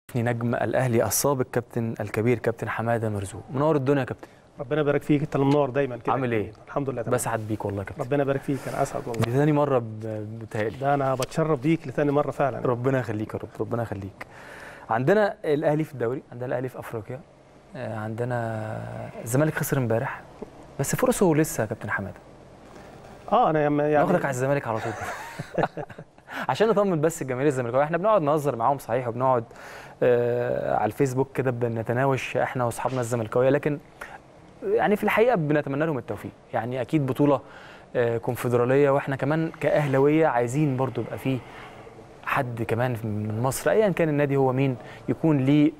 نجم الاهلي السابق كابتن الكبير كابتن حماده مرزوق منور الدنيا يا كابتن ربنا يبارك فيك انت اللي منور دايما كده عامل ايه الحمد لله تمام بسعد بيك والله يا كابتن ربنا يبارك فيك انا اسعد والله دي ثاني مره ب- بتهيألي ده انا بتشرف بيك لثاني مره فعلا ربنا يخليك يا رب ربنا يخليك عندنا الاهلي في الدوري عندنا الاهلي في افريقيا آه، عندنا الزمالك خسر امبارح بس فرصه لسه يا كابتن حماده اه انا يم- يعني ناخدك على الزمالك على طول عشان نطمن بس الجماهير الزمالكاويه احنا بنقعد نهزر معاهم صحيح وبنقعد آه على الفيسبوك كده بنتناوش احنا واصحابنا الزملكاويه لكن يعني في الحقيقه بنتمنى لهم التوفيق يعني اكيد بطوله آه كونفدراليه واحنا كمان كاهلاويه عايزين برضو يبقى فيه حد كمان من مصر ايا كان النادي هو مين يكون ليه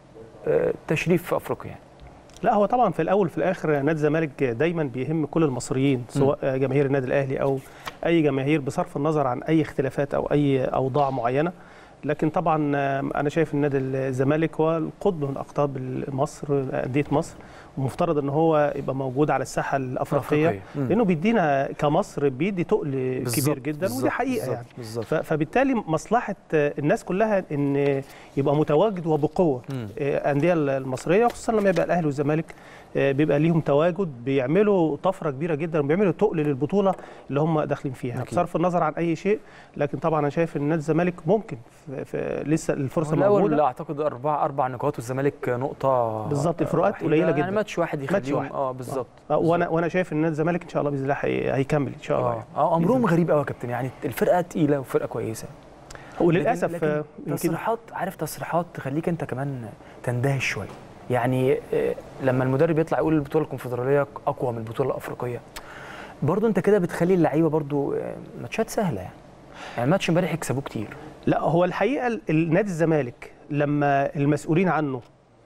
آه تشريف في افريقيا يعني. لا هو طبعا في الاول في الاخر نادي الزمالك دايما بيهم كل المصريين سواء جماهير النادي الاهلي او اي جماهير بصرف النظر عن اي اختلافات او اي اوضاع معينه لكن طبعا انا شايف ان نادي الزمالك هو القطب من اقطاب مصر انديه مصر ومفترض ان هو يبقى موجود على الساحه الافريقيه أفريقية. مم. لانه بيدينا كمصر بيدي تقل بالظبط، كبير جدا بالظبط، ودي حقيقه بالظبط، يعني بالظبط. ف- فبالتالي مصلحه الناس كلها ان يبقى متواجد وبقوه مم. الانديه المصريه خصوصا لما يبقى الاهلي والزمالك آه، بيبقى ليهم تواجد بيعملوا طفره كبيره جدا وبيعملوا تقل للبطوله اللي هم داخلين فيها أكيد. بصرف النظر عن اي شيء لكن طبعا انا شايف ان نادي الزمالك ممكن في في لسه الفرصه الاول موجوده اعتقد اربع اربع نقاط والزمالك نقطه بالظبط، الفروقات وحيدة. قليلة يعني جدا. ماتش واحد ماتش يخليهم واحد. اه بالظبط آه، وانا وانا شايف ان نادي الزمالك ان شاء الله باذن الله هي- هيكمل ان شاء الله اه يعني. اه امرهم غريب قوي يا كابتن يعني الفرقه تقيله وفرقه كويسه وللاسف لكن- آه، لكن يمكن تصريحات عارف تصريحات تخليك انت كمان تندهش شويه يعني آه، لما المدرب يطلع يقول البطوله الكونفدراليه اقوى من البطوله الافريقيه برضه انت كده بتخلي اللعيبه برضه آه، ماتشات سهله يعني يعني ماتش امبارح يكسبوه كتير لا هو الحقيقه ال- النادي الزمالك لما المسؤولين عنه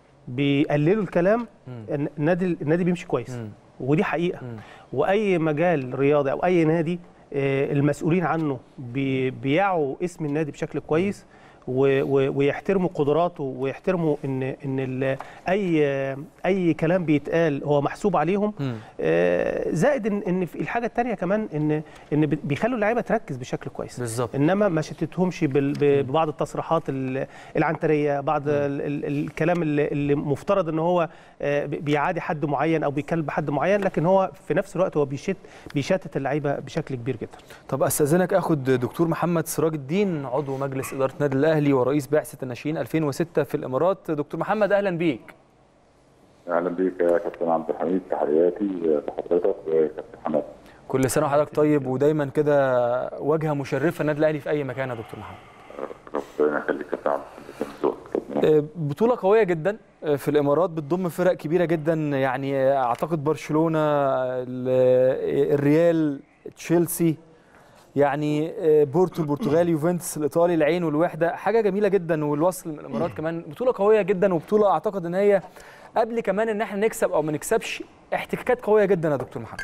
بيقللوا الكلام الن- النادي النادي بيمشي كويس مم. ودي حقيقه مم. واي مجال رياضي او اي نادي آه، المسؤولين عنه بي- بيعوا اسم النادي بشكل كويس و- و- ويحترموا قدراته ويحترموا ان ان ال- اي اي كلام بيتقال هو محسوب عليهم مم. آه، زائد ان ان في الحاجه الثانيه كمان ان ان بي- بيخلوا اللعيبه تركز بشكل كويس بالظبط انما ما شتتهمش بال- ب- ببعض التصريحات ال- العنتريه بعض ال- ال- الكلام اللي اللي مفترض ان هو آه، بي- بيعادي حد معين او بيكلب حد معين لكن هو في نفس الوقت هو بيشت بيشتت اللعيبه بشكل كبير جدا طب استاذنك اخد دكتور محمد سراج الدين عضو مجلس اداره النادي الاهلي ورئيس بعثه الناشئين 2006 في الامارات دكتور محمد اهلا بيك اهلا بيك يا كابتن عبد الحميد تحياتي لحضرتك وكابتن حماد كل سنه وحضرتك طيب ودايما كده واجهه مشرفه النادي الاهلي في اي مكان يا دكتور محمد ربنا يخليك يا كابتن عبد الحميد آه، بطولة قوية جدا آه، في الإمارات بتضم فرق كبيرة جدا يعني آه، أعتقد برشلونة ال- آه، الريال تشيلسي يعني آه، بورتو البرتغالي يوفنتوس الإيطالي العين والوحدة حاجة جميلة جدا والوصل من الإمارات كمان بطولة قوية جدا وبطولة أعتقد إن هي قبل كمان إن احنا نكسب أو ما نكسبش احتكاكات قوية جدا يا دكتور محمد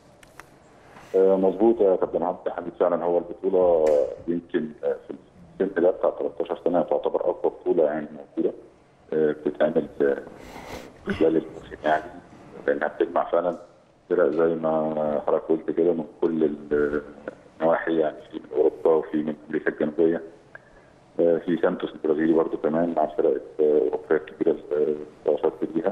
آه، مظبوط يا كابتن عبد الحميد فعلا هو البطوله يمكن آه، في السن ده بتاع 13 سنه تعتبر اقوى بطوله يعني موجوده آه، بتتعمل آه، خلال الموسم يعني لانها بتجمع فعلا فرق زي ما حضرتك قلت كده من كل النواحي يعني في من اوروبا وفي من امريكا الجنوبيه آه، في سانتوس البرازيلي برضو كمان مع الفرق الاوروبيه الكبيره اللي وصلت ليها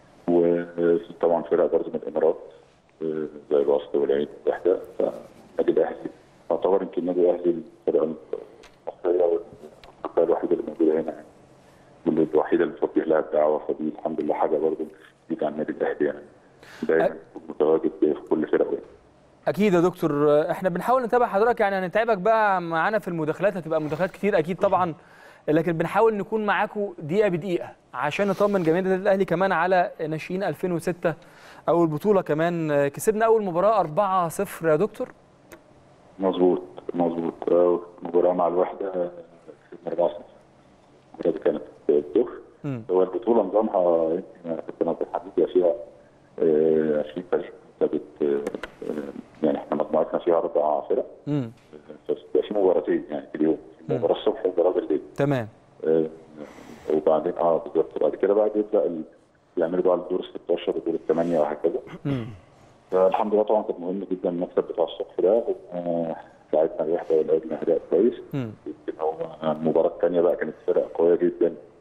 وفي طبعا فرق برضو من الامارات آه، زي الوسط والعين والوحده فالنادي الاهلي يعتبر يمكن النادي الاهلي الفرقه المصريه والفرقه الوحيده اللي موجوده هنا يعني واللي الوحيده اللي بتوجه لها الدعوه فدي الحمد لله حاجه برضو جديده عن النادي الاهلي يعني دايما يكون متواجد في كل فرقه اكيد يا دكتور احنا بنحاول نتابع حضرتك يعني هنتعبك بقى معانا في المداخلات هتبقى مداخلات كتير اكيد طبعا لكن بنحاول نكون معاكم دقيقه بدقيقه عشان نطمن جماهير النادي الاهلي كمان على ناشئين 2006 اول بطوله كمان كسبنا اول مباراه 4-0 يا دكتور مظبوط مظبوط آه، مباراه مع الوحده في 4 المباراه دي كانت الظهر مم. هو البطوله نظامها يمكن كابتن عبد الحميد هي فيها آه، 20 فريق ثابت يعني احنا مجموعتنا فيها اربع فرق امم فبيبقى في مباراتين يعني في اليوم مم. مباراه الصبح ومباراه بالليل تمام آه، وبعدين اه بالظبط بعد كده بقى بيبدا ال- يعملوا بقى الدور ال 16 والدور الثمانيه وهكذا امم فالحمد لله طبعا كان مهم جدا المكسب بتاع الصبح ده آه، ساعدنا الوحده ولعبنا اداء كويس امم يمكن هو المباراه الثانيه بقى كانت فرق قويه جدا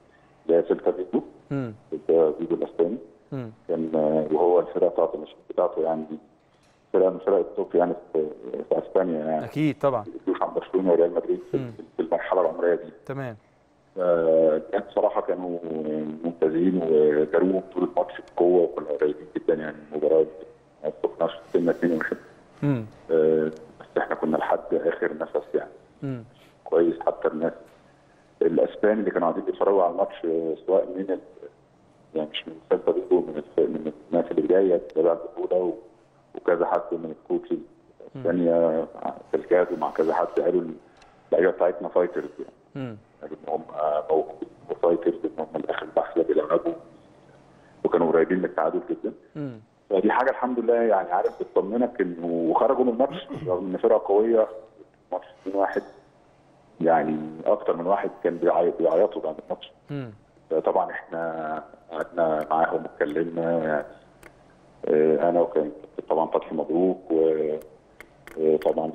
اللي هي سيلتا فيجو امم سيلتا فيجو الاسباني امم كان آه، وهو الفرقه بتاعته الناشئين بتاعته يعني فرقه من فرق التوب يعني في, في اسبانيا يعني اكيد طبعا ما يجوش عن برشلونه وريال مدريد في, مم. في المرحله العمريه دي تمام آه، كان بصراحه كانوا ممتازين وجاروهم طول الماتش بقوه وكنا قريبين جدا يعني المباراه ما وصلناش سنه 22 امم آه، بس احنا كنا لحد اخر نفس يعني امم كويس حتى الناس الاسبان اللي كانوا قاعدين بيتفرجوا على الماتش آه، سواء من ال... يعني مش من سيلتا فيجو من الف... من الناس اللي جايه تتابع البطوله و... وكذا حد من الكوتشز الثانيه في الجهاز ومع كذا حد قالوا اللعيبه بتاعتنا فايترز يعني امم قالوا ان هم موهوبين وفايترز ان هم لاخر اللحظه بيلعبوا وكانوا قريبين من التعادل جدا امم فدي حاجه الحمد لله يعني عارف بتطمنك انه وخرجوا من الماتش رغم ان فرقه قويه ماتش 2-1 يعني اكتر من واحد كان بيعيط بيعيطوا بعد الماتش امم طبعا احنا قعدنا معاهم واتكلمنا يعني آه، انا وكان طبعا فتحي مبروك وطبعا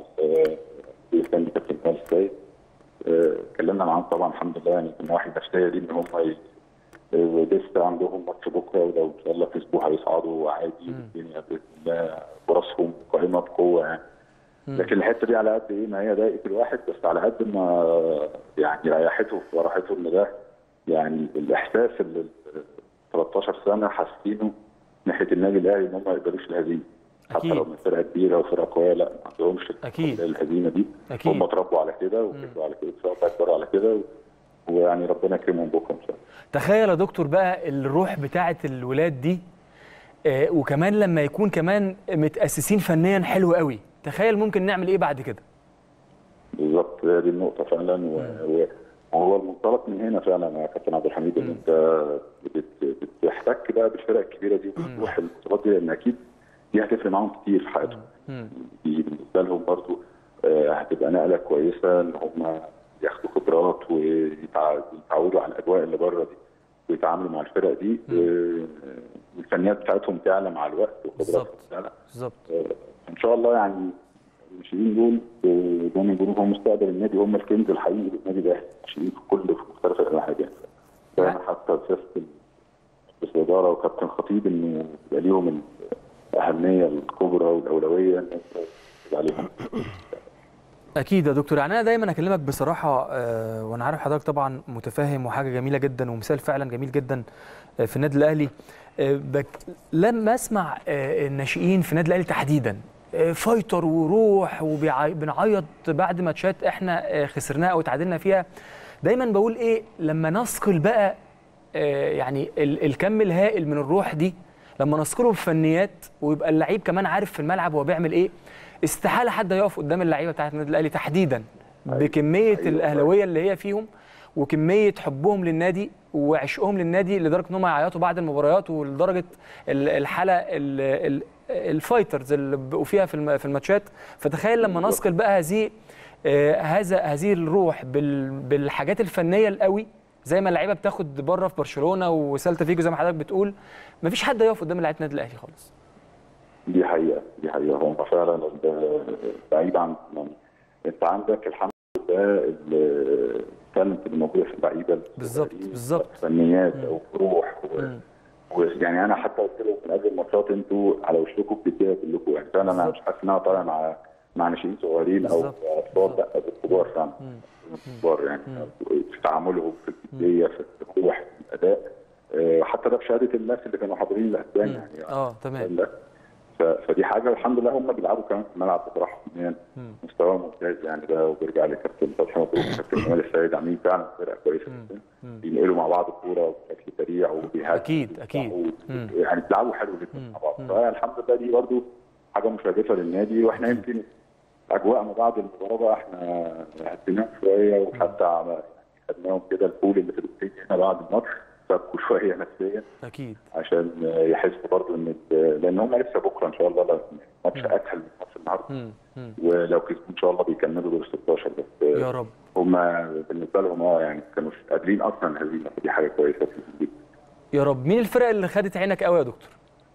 كان كابتن مال السيد آه، اتكلمنا معاهم طبعا الحمد لله يعني من النواحي النفسيه دي ان هم ي- آه، لسه عندهم ماتش بكره ولو ان شاء الله كسبوا هيصعدوا عادي والدنيا باذن الله فرصهم قائمه بقوه يعني لكن الحته دي على قد ايه ما هي ضايقت الواحد بس على قد ما يعني ريحته وراحته ان ده يعني الاحساس اللي ال 13 سنه حاسينه ناحيه النادي الاهلي ان هم ما يقبلوش الهزيمه حتى أكيد. لو من فرقه كبيره وفرقه قويه لا ما عندهمش أكيد. الهزيمه دي أكيد. هم اتربوا على كده وكبروا على كده وكبروا على كده و- ويعني ربنا يكرمهم بكره ان شاء الله تخيل يا دكتور بقى الروح بتاعه الولاد دي آه، وكمان لما يكون كمان متأسسين فنيا حلو قوي تخيل ممكن نعمل ايه بعد كده بالظبط هي دي النقطة فعلا و- و- وهو المنطلق من هنا فعلا يا كابتن عبد الحميد ان انت بت- بتحتك بقى بالفرق الكبيرة دي وبتروح البطولات دي لان اكيد دي هتفرق معاهم كتير في حياتهم مم. دي بالنسبة لهم برضو آه، هتبقى نقلة كويسة ان هم ياخدوا خبرات ويتعودوا على الاجواء اللي بره دي ويتعاملوا مع الفرق دي آه، والفنيات بتاعتهم تعلى مع الوقت وخبراتهم بالظبط. تعلى بالظبط ان شاء الله يعني الناشئين دول آه، زي ما بيقولوا هم مستقبل النادي هم الكنز الحقيقي للنادي الاهلي الناشئين في كل في مختلف الالعاب يعني فانا حتى سياسه مجلس الاداره وكابتن خطيب انه يبقى ليهم الاهميه الكبرى والاولويه ان انت تبقى عليهم اكيد يا دكتور يعني انا دايما اكلمك بصراحه آه، وانا عارف حضرتك طبعا متفاهم وحاجه جميله جدا ومثال فعلا جميل جدا آه، في النادي الاهلي آه، بك لما اسمع آه، الناشئين في النادي الاهلي تحديدا آه، فايتر وروح وبنعيط بعد ماتشات احنا آه، خسرناها او تعادلنا فيها دايما بقول ايه لما نثقل بقى آه، يعني ال- الكم الهائل من الروح دي لما نثقله بفنيات ويبقى اللعيب كمان عارف في الملعب هو بيعمل ايه استحاله حد يقف قدام اللعيبه بتاعت النادي الاهلي تحديدا بكميه أيوة. الاهلاويه اللي هي فيهم وكميه حبهم للنادي وعشقهم للنادي لدرجه ان هم يعيطوا بعد المباريات ولدرجه ال- الحاله ال- ال- الفايترز اللي بقوا فيها في الم- في الماتشات فتخيل لما نثقل بقى هذه آه، هذا هذه الروح بال- بالحاجات الفنيه القوي زي ما اللعيبه بتاخد بره في برشلونه وسالتا فيجو زي ما حضرتك بتقول مفيش حد يقف قدام لعيبه النادي الاهلي خالص دي حقيقه دي حقيقه هم فعلا ال- بعيد عن يعني انت عندك الحمد لله التالنت اللي موجوده في اللعيبه بالظبط، الصغيرين، بالظبط. فنيات او روح و- مم. ويعني انا حتى قلت لهم من قبل الماتشات انتوا على وشكم بتديها كلكم يعني فعلا انا مش حاسس ان انا طالع مع مع ناشئين صغيرين او بالظبط. اطفال لا بالكبار فعلا الكبار يعني في تعاملهم في الجديه في الروح في الاداء آه، حتى ده بشهاده الناس اللي كانوا حاضرين الاسبان يعني اه تمام لا ف- فدي حاجه الحمد لله هم بيلعبوا كمان في الملعب بصراحه فنيا مستوى ممتاز يعني ده وبيرجع لكابتن فتحي مبروك وكابتن جمال السيد عاملين فعلا فرقه كويسه جدا بينقلوا مع بعض الكوره بشكل سريع وبيهاجموا أكيد، أكيد. وبيدفعوا. يعني بيلعبوا حلو جدا مع بعض فالحمد لله دي برضو حاجه مشرفه للنادي واحنا يمكن اجواءنا بعد المباراه بقى احنا هديناهم شويه وحتى عم- خدناهم كده البول اللي في الاوتيل هنا بعد الماتش فكوا شويه نفسيا اكيد عشان يحسوا برضه ان لان هم لسه بكره ان شاء الله لو ماتش اسهل من ماتش النهارده مم. مم. ولو كسبوا ان شاء الله بيكملوا دور 16 بس يا رب هم بالنسبه لهم اه يعني كانوا قادرين اصلا الهزيمه فدي حاجه كويسه في الجيل. يا رب مين الفرق اللي خدت عينك قوي يا دكتور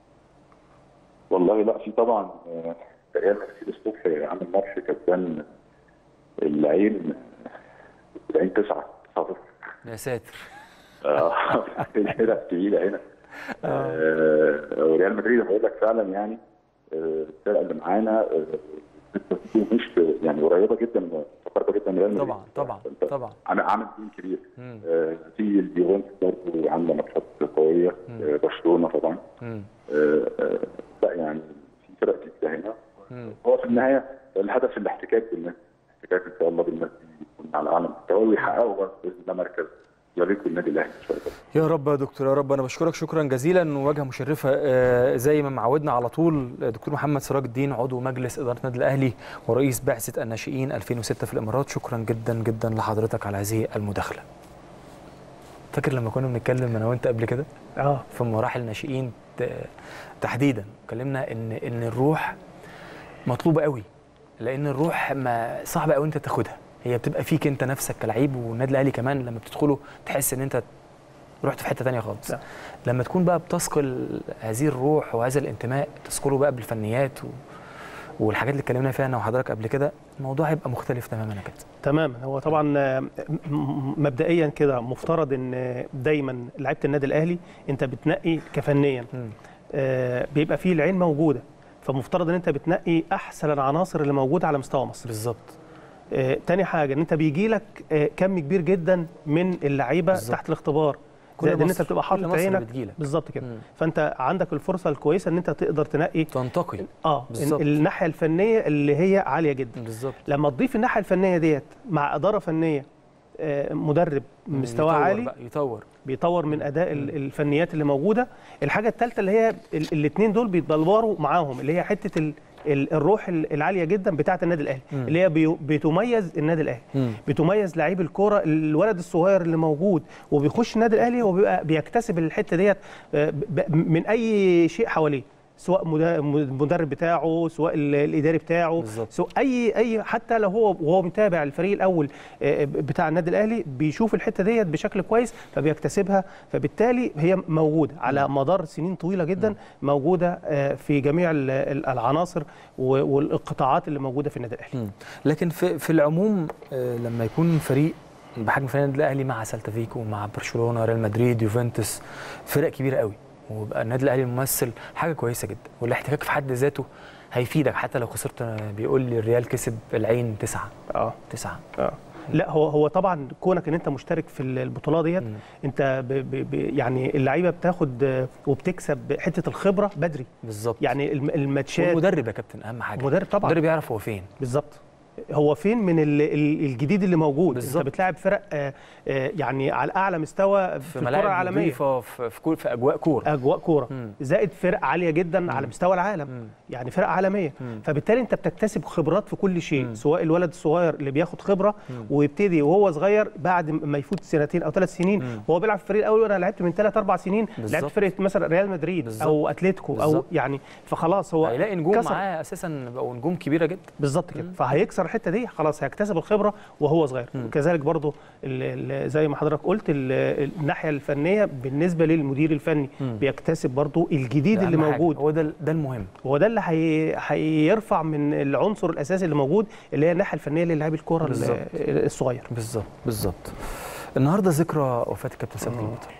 والله لا في طبعا آه، ريال مدريد الصبح عامل ماتش كسبان العين العين تسعه 9 يا ساتر آه، الفرق التقيله هنا آه، وريال مدريد بقول لك فعلا يعني آه، الفرقه اللي معانا آه، مش يعني قريبه جدا مقربه جدا من ريال مدريد طبعا طبعا فأنت طبعا عامل عامل تيم كبير مم. آه، في اليوفنتوس برضه عامله ماتشات قويه آه، برشلونه طبعا مم. آه، آه، لا يعني في فرق كتير هنا مم. هو في النهايه الهدف الاحتكاك بالناس الاحتكاك ان شاء الله بالناس دي يكون على اعلى مستوى ويحققوا برضه باذن الله مركز يليق بالنادي الاهلي ان شاء الله يا رب يا دكتور يا رب انا بشكرك شكرا جزيلا وواجهه مشرفه آه، زي ما معودنا على طول آه، دكتور محمد سراج الدين عضو مجلس اداره النادي الاهلي ورئيس بعثه الناشئين 2006 في الامارات شكرا جدا جدا لحضرتك على هذه المداخله فاكر لما كنا بنتكلم انا وانت قبل كده اه في مراحل الناشئين ت- تحديدا اتكلمنا ان ان الروح مطلوبه قوي لان الروح ما صعب قوي انت تاخدها هي بتبقى فيك انت نفسك كلعيب والنادي الاهلي كمان لما بتدخله تحس ان انت رحت في حته تانية خالص صح. لما تكون بقى بتثقل هذه الروح وهذا الانتماء تثقله بقى بالفنيات و... والحاجات اللي اتكلمنا فيها انا وحضرتك قبل كده الموضوع هيبقى مختلف تماما يا كابتن تماما هو طبعا آه، م- م- مبدئيا كده مفترض ان دايما لعيبه النادي الاهلي انت بتنقي كفنيا مم. آه، بيبقى فيه العين موجوده فمفترض ان انت بتنقي احسن العناصر اللي موجوده على مستوى مصر بالظبط آه، تاني حاجه ان انت بيجي لك آه، كم كبير جدا من اللعيبه بالظبط. تحت الاختبار كل زائد ان مصر- انت بتبقى كل حاطط مصر عينك بتجيلك. بالظبط كده مم. فانت عندك الفرصه الكويسه ان انت تقدر تنقي تنتقي اه بالظبط. الناحيه الفنيه اللي هي عاليه جدا بالظبط لما تضيف الناحيه الفنيه ديت مع اداره فنيه آه، مدرب مستوى يطور عالي بقى يطور بيطور من اداء ال- الفنيات اللي موجوده الحاجه الثالثه اللي هي الاثنين دول بيتدوروا معاهم اللي هي حته ال- ال- الروح ال- العاليه جدا بتاعه النادي الاهلي مم. اللي هي بي- بتميز النادي الاهلي مم. بتميز لعيب الكوره الولد الصغير اللي موجود وبيخش النادي الاهلي وبيبقى بيكتسب الحته ديت آه، ب- ب- من اي شيء حواليه سواء مدا- المدرب بتاعه سواء ال- الاداري بتاعه بالظبط. سواء اي اي حتى لو هو وهو متابع الفريق الاول آه، بتاع النادي الاهلي بيشوف الحته ديت بشكل كويس فبيكتسبها فبالتالي هي موجوده على مدار سنين طويله جدا موجوده آه، في جميع ال- ال- العناصر و- والقطاعات اللي موجوده في النادي الاهلي مم. لكن في في العموم آه، لما يكون فريق بحجم فريق النادي الاهلي مع سالتا فيكو مع برشلونه ريال مدريد يوفنتوس فرق كبيره قوي ويبقى النادي الاهلي ممثل حاجه كويسه جدا والاحتكاك في حد ذاته هيفيدك حتى لو خسرت آه، بيقول لي الريال كسب العين تسعة اه تسعة اه لا هو هو طبعا كونك ان انت مشترك في البطوله ديت مم. انت ب ب ب يعني اللعيبه بتاخد آه، وبتكسب حته الخبره بدري بالظبط يعني الم- الماتشات والمدرب يا كابتن اهم حاجه المدرب طبعا المدرب يعرف هو فين بالظبط هو فين من ال- ال- الجديد اللي موجود بالظبط. انت بتلاعب فرق آه، آه، يعني على اعلى مستوى في, في الكره ملاعب العالميه نظيفه في في, كل- في اجواء كوره اجواء كوره مم. زائد فرق عاليه جدا على مستوى العالم مم. يعني فرق عالميه مم. فبالتالي انت بتكتسب خبرات في كل شيء مم. سواء الولد الصغير اللي بياخد خبره مم. ويبتدي وهو صغير بعد ما يفوت سنتين او ثلاث سنين مم. وهو بيلعب في الفريق الاول وانا لعبت من ثلاث اربع سنين بالظبط. لعبت فرقه مثلا ريال مدريد بالظبط. او اتلتيكو او بالظبط. يعني فخلاص هو هيلاقي نجوم كسر. معاه اساسا بقوا نجوم كبيره جدا بالظبط كده فهيكسر الحته دي خلاص هيكتسب الخبره وهو صغير وكذلك برضو ال- ال- زي ما حضرتك قلت ال- الناحيه الفنيه بالنسبه للمدير الفني مم. بيكتسب برضو الجديد ده اللي أهم حاجة. موجود هو ده ده المهم هو ده اللي هي... هيرفع من العنصر الاساسي اللي موجود اللي هي الناحيه الفنيه للاعب الكوره ال- بالظبط. الصغير بالظبط بالظبط النهارده ذكرى وفاه الكابتن ثابت البطل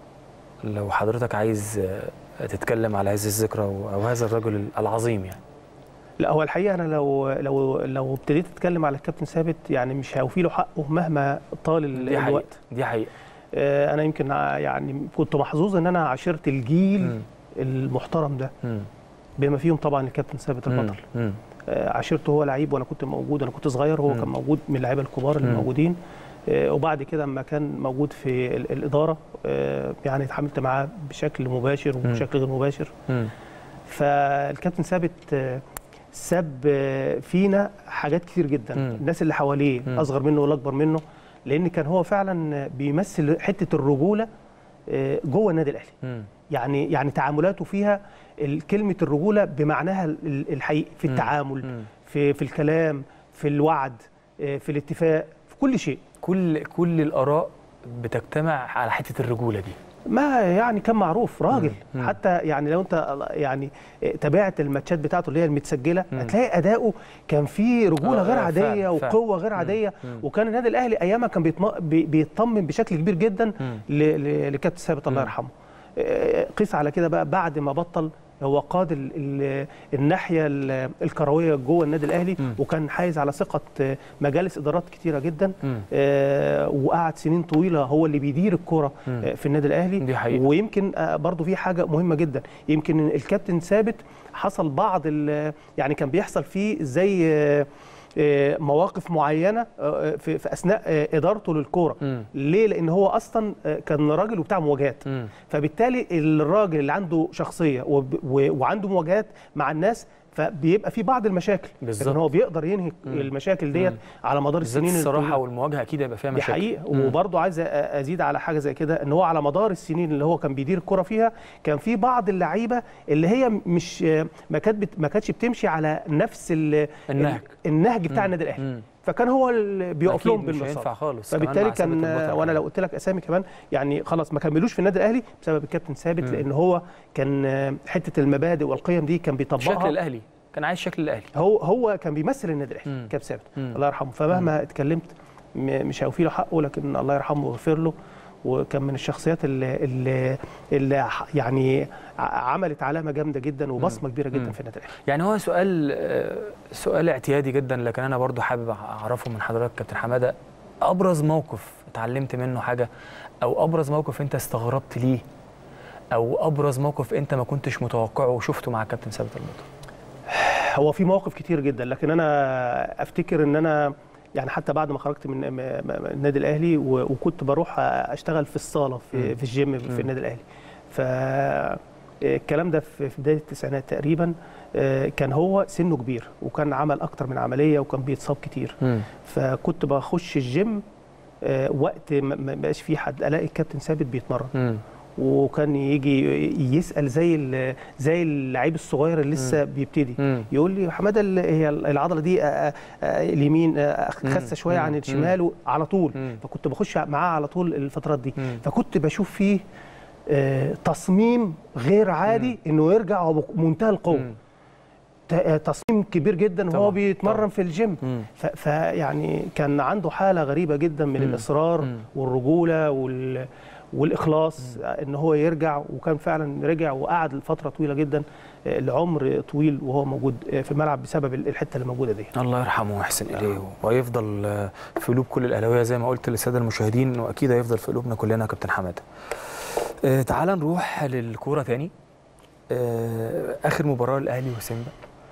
لو حضرتك عايز آه، تتكلم على هذه الذكرى او أو هذا الرجل العظيم يعني لا هو الحقيقه انا لو لو لو ابتديت اتكلم على الكابتن ثابت يعني مش هوفي له حقه مهما طال ال- دي حقيقه الوقت دي حقيقه آه، انا يمكن ع- يعني كنت محظوظ ان انا عاشرت الجيل مم. المحترم ده مم. بما فيهم طبعا الكابتن ثابت البطل مم. آه، عاشرته هو لعيب وانا كنت موجود انا كنت صغير هو مم. كان موجود من اللعيبه الكبار اللي مم. موجودين آه، وبعد كده لما كان موجود في ال- الاداره آه، يعني اتعاملت معاه بشكل مباشر وبشكل غير مباشر مم. فالكابتن ثابت آه، ساب آه، فينا حاجات كتير جدا مم. الناس اللي حواليه مم. اصغر منه ولا اكبر منه لان كان هو فعلا بيمثل حته الرجوله آه، جوه النادي الاهلي مم. يعني يعني تعاملاته فيها ال- كلمه الرجوله بمعناها ال- الحقيقي في مم. التعامل مم. في في الكلام في الوعد آه، في الاتفاق في كل شيء كل كل الاراء بتجتمع على حته الرجوله دي ما يعني كان معروف راجل مم. حتى يعني لو انت يعني تابعت الماتشات بتاعته اللي هي المتسجله مم. هتلاقي اداؤه كان فيه رجوله آه، غير آه، عاديه فعلا، فعلا. وقوه غير عاديه مم. وكان النادي الاهلي ايامها كان بيطم- بي- بيطمن بشكل كبير جدا مم. ل- ل- لكابتن ثابت الله مم. يرحمه آه، قيس على كده بقى بعد ما بطل هو قاد ال ال الناحيه ال- الكرويه جوه النادي الاهلي مم. وكان حايز على ثقه آه، مجالس ادارات كتيره جدا مم. آه، وقعد سنين طويله هو اللي بيدير الكره مم. آه، في النادي الاهلي دي حقيقة. ويمكن آه، برضو في حاجه مهمه جدا يمكن الكابتن ثابت حصل بعض ال- يعني كان بيحصل فيه زي آه، آه، مواقف معينه آه، في في اثناء آه، ادارته للكوره مم. ليه لان هو اصلا آه، كان راجل وبتاع مواجهات مم. فبالتالي الراجل اللي عنده شخصيه وب- و- وعنده مواجهات مع الناس فبيبقى في بعض المشاكل بالظبط. لكن هو بيقدر ينهي المشاكل ديت مم. على مدار بالذات السنين الصراحه الطويلة. والمواجهه اكيد هيبقى فيها دي مشاكل حقيقه مم. وبرضه عايز أ- ازيد على حاجه زي كده ان هو على مدار السنين اللي هو كان بيدير الكره فيها كان في بعض اللعيبه اللي هي مش ما كانت بت- ما كانتش بتمشي على نفس ال- النهج. النهج بتاع مم. النادي الاهلي مم. فكان هو اللي بيقف أكيد لهم مش بالمرصاد هينفع خالص كمان فبالتالي مع ثابت كان البطل وانا يعني. لو قلت لك اسامي كمان يعني خلاص ما كملوش في النادي الاهلي بسبب الكابتن ثابت مم. لان هو كان حته المبادئ والقيم دي كان شكل بيطبقها الاهلي كان عايز شكل الاهلي هو هو كان بيمثل النادي الاهلي مم. كابتن ثابت مم. الله يرحمه فمهما اتكلمت م- مش هوفي له حقه لكن الله يرحمه ويغفر له وكان من الشخصيات اللي, اللي, اللي ح- يعني ع- عملت علامه جامده جدا وبصمه كبيره مم. جدا في النادي الاهلي يعني هو سؤال آه، سؤال اعتيادي جدا لكن انا برضو حابب اعرفه من حضرتك كابتن حماده ابرز موقف اتعلمت منه حاجه او ابرز موقف انت استغربت ليه او ابرز موقف انت ما كنتش متوقعه وشفته مع كابتن ثابت البطل هو في مواقف كتير جدا لكن انا افتكر ان انا يعني حتى بعد ما خرجت من م- م- النادي الاهلي و- وكنت بروح اشتغل في الصاله في, مم. في الجيم مم. في النادي الاهلي فالكلام ده في في بدايه التسعينات تقريبا آه، كان هو سنه كبير وكان عمل اكتر من عمليه وكان بيتصاب كتير فكنت بخش الجيم آه، وقت ما ما بقاش في حد الاقي الكابتن ثابت بيتمرن مم. وكان يجي يسال زي ال- زي اللعيب الصغير اللي لسه بيبتدي مم. يقول لي حماده ال- هي العضله دي آه، آه، آه، اليمين آه، خاسه شويه مم. عن مم. الشمال على طول مم. فكنت بخش معاه على طول الفترات دي مم. فكنت بشوف فيه آه، تصميم غير عادي انه يرجع بمنتهى القوه مم. ت- آه، تصميم كبير جدا طبعاً، وهو بيتمرن طبعاً. في الجيم مم. ف- فيعني كان عنده حاله غريبه جدا من مم. الاصرار مم. والرجوله وال والاخلاص ان هو يرجع وكان فعلا رجع وقعد لفتره طويله جدا آه، لعمر طويل وهو موجود آه، في الملعب بسبب الحته اللي موجوده دي الله يرحمه ويحسن اليه ويفضل آه، في قلوب كل الاهلاويه زي ما قلت للساده المشاهدين واكيد هيفضل في قلوبنا كلنا يا كابتن حماده. آه تعال نروح للكوره تاني. آه اخر مباراه للاهلي وسيمبا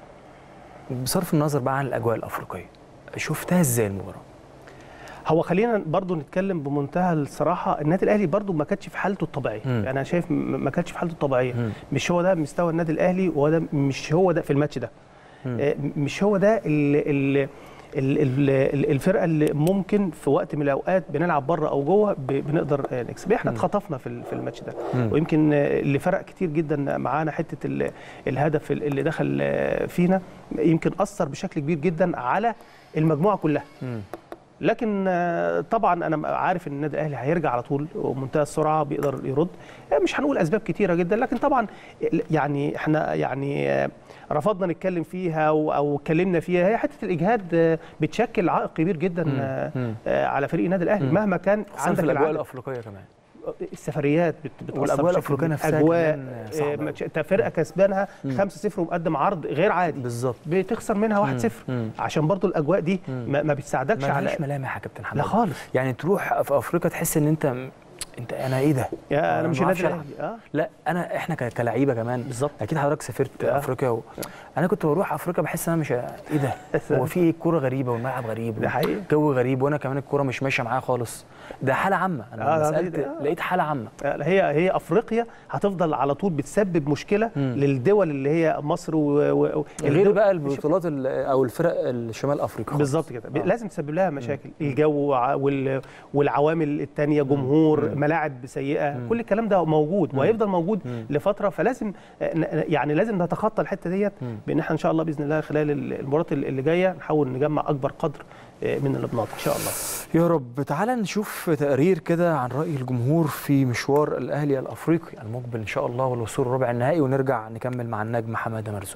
بصرف النظر بقى عن الاجواء الافريقيه شفتها ازاي المباراه؟ هو خلينا برضو نتكلم بمنتهى الصراحه النادي الاهلي برضو ما كانش في حالته الطبيعيه مم. يعني انا شايف م- ما كانش في حالته الطبيعيه مم. مش هو ده مستوى النادي الاهلي وهو ده مش هو ده في الماتش ده مم. آه، مش هو ده ال ال ال- ال- ال- الفرقه اللي ممكن في وقت من الاوقات بنلعب بره او جوه ب- بنقدر آه، نكسب احنا مم. اتخطفنا في ال- في الماتش ده مم. ويمكن آه، اللي فرق كتير جدا معانا حته ال- الهدف اللي دخل آه، فينا يمكن اثر بشكل كبير جدا على المجموعه كلها مم. لكن آه، طبعا انا عارف ان النادي الاهلي هيرجع على طول ومنتهى السرعه بيقدر يرد آه، مش هنقول اسباب كتيره جدا لكن طبعا يعني احنا يعني آه، رفضنا نتكلم فيها او أو اتكلمنا فيها هي حته الاجهاد آه، بتشكل عائق كبير جدا مم. آه، مم. آه، على فريق النادي الاهلي مم. مهما كان خصوصا عندك في الاجواء العدد الافريقيه كمان السفريات بت- بتأثر والأجواء بشكل الأفريقية كبير. نفسها اجواء كمان صعبة آه، أوي. ماتش- انت فرقه كسبانها مم. 5-0 ومقدم عرض غير عادي بالظبط بتخسر منها 1-0 مم. عشان برضو الاجواء دي مم. ما, ما بتساعدكش ما على فيش ملامح يا كابتن لا حماده خالص يعني تروح في افريقيا تحس ان انت انت انا ايه ده؟ يا أنا انا مش ما بعرفش النادي الاهلي اه لا انا احنا ك- كلعيبه كمان بالظبط. اكيد حضرتك سافرت آه. افريقيا و... انا كنت بروح افريقيا بحس ان انا مش ايه ده هو في كوره غريبه والملعب غريب ده حقيقي. جو غريب وانا كمان الكوره مش ماشيه معايا خالص ده حاله عامه انا آه، لما ده- سالت ده- لقيت حاله عامه لا، هي هي افريقيا هتفضل على طول بتسبب مشكله مم. للدول اللي هي مصر و, و... و- غير الدول- بقى البطولات ال- او الفرق الشمال افريقيا بالظبط كده آه. لازم تسبب لها مشاكل الجو وع- وال... والعوامل التانية جمهور مم. ملاعب ملاعب سيئه مم. كل الكلام ده موجود مم. وهيفضل موجود مم. لفتره فلازم آه، ن- يعني لازم نتخطى الحته ديت مم. بان احنا ان شاء الله باذن الله خلال ال- المباريات اللي جايه نحاول نجمع اكبر قدر آه، من الابناط ان شاء الله يا رب تعالى نشوف تقرير كده عن رأي الجمهور في مشوار الأهلي الأفريقي المقبل إن شاء الله والوصول ربع النهائي ونرجع نكمل مع النجم حمادة مرزوق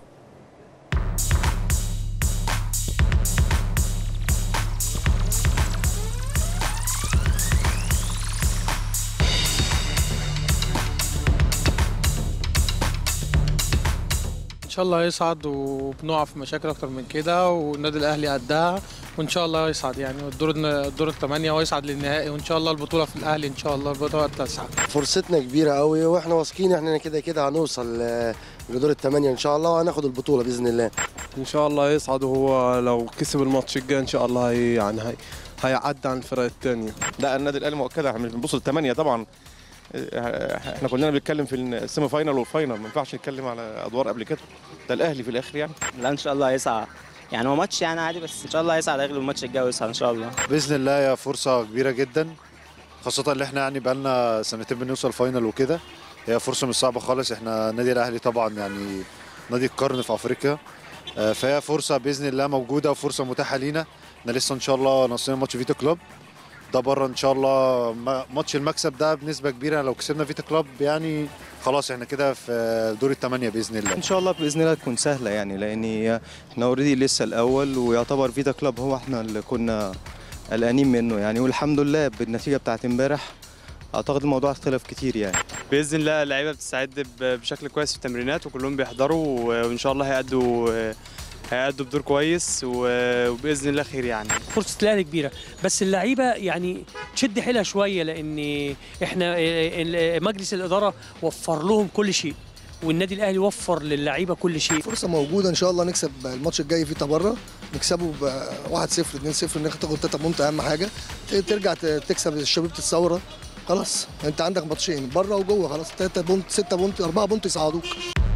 ان شاء الله هيصعد وبنقع في مشاكل اكتر من كده والنادي الاهلي قدها وان شاء الله هيصعد يعني والدور الدور الثمانيه ويصعد للنهائي وان شاء الله البطوله في الاهلي ان شاء الله البطوله التاسعه فرصتنا كبيرة قوي واحنا واثقين احنا كده كده هنوصل آه، لدور الثمانية ان شاء الله وهناخد البطولة بإذن الله ان شاء الله يصعد وهو لو كسب الماتش الجاي ان شاء الله هي يعني هي هيعدي عن الفرق الثانيه لا النادي الاهلي مؤكده احنا بنبص للثمانيه طبعا اه، احنا كلنا بنتكلم في السيمي فاينال والفاينال ما ينفعش نتكلم على ادوار قبل كده ده الاهلي في الاخر يعني لا ان شاء الله هيسعى يعني هو ماتش يعني عادي بس ان شاء الله هيسعى هيغلب الماتش الجاي ويسعى ان شاء الله باذن الله هي فرصه كبيره جدا خاصه اللي احنا يعني بقالنا سنتين بنوصل فاينل وكده هي فرصه مش صعبه خالص احنا النادي الاهلي طبعا يعني نادي القرن في افريقيا آه، فهي فرصه باذن الله موجوده وفرصه متاحه لينا احنا لسه ان شاء الله ناقصنا ماتش فيتا كلوب ده بره ان شاء الله ما- ماتش المكسب ده بنسبه كبيره لو كسبنا فيتا كلوب يعني خلاص احنا كده في دور الثمانيه باذن الله ان شاء الله باذن الله تكون سهله يعني لان احنا اوريدي لسه الاول ويعتبر فيتا كلاب هو احنا اللي كنا قلقانين منه يعني والحمد لله بالنتيجه بتاعت امبارح اعتقد الموضوع اختلف كتير يعني باذن الله اللعيبه بتستعد ب- بشكل كويس في التمرينات وكلهم بيحضروا و- وان شاء الله هيأدوا هيأدوا بدور كويس و- وباذن الله خير يعني فرصه الاهلي كبيره بس اللعيبه يعني تشد حيلها شويه لان احنا ال- مجلس الاداره وفر لهم كل شيء والنادي الاهلي وفر للعيبه كل شيء فرصة موجودة ان شاء الله نكسب الماتش الجاي فيتا بره نكسبه ب 1-0 2-0 ناخد تاخد 3 بونت اهم حاجة ت- ترجع ت- تكسب الشباب الثورة خلاص انت عندك ماتشين بره وجوه خلاص 3 بونت 6 بونت 4 بونت يصعدوك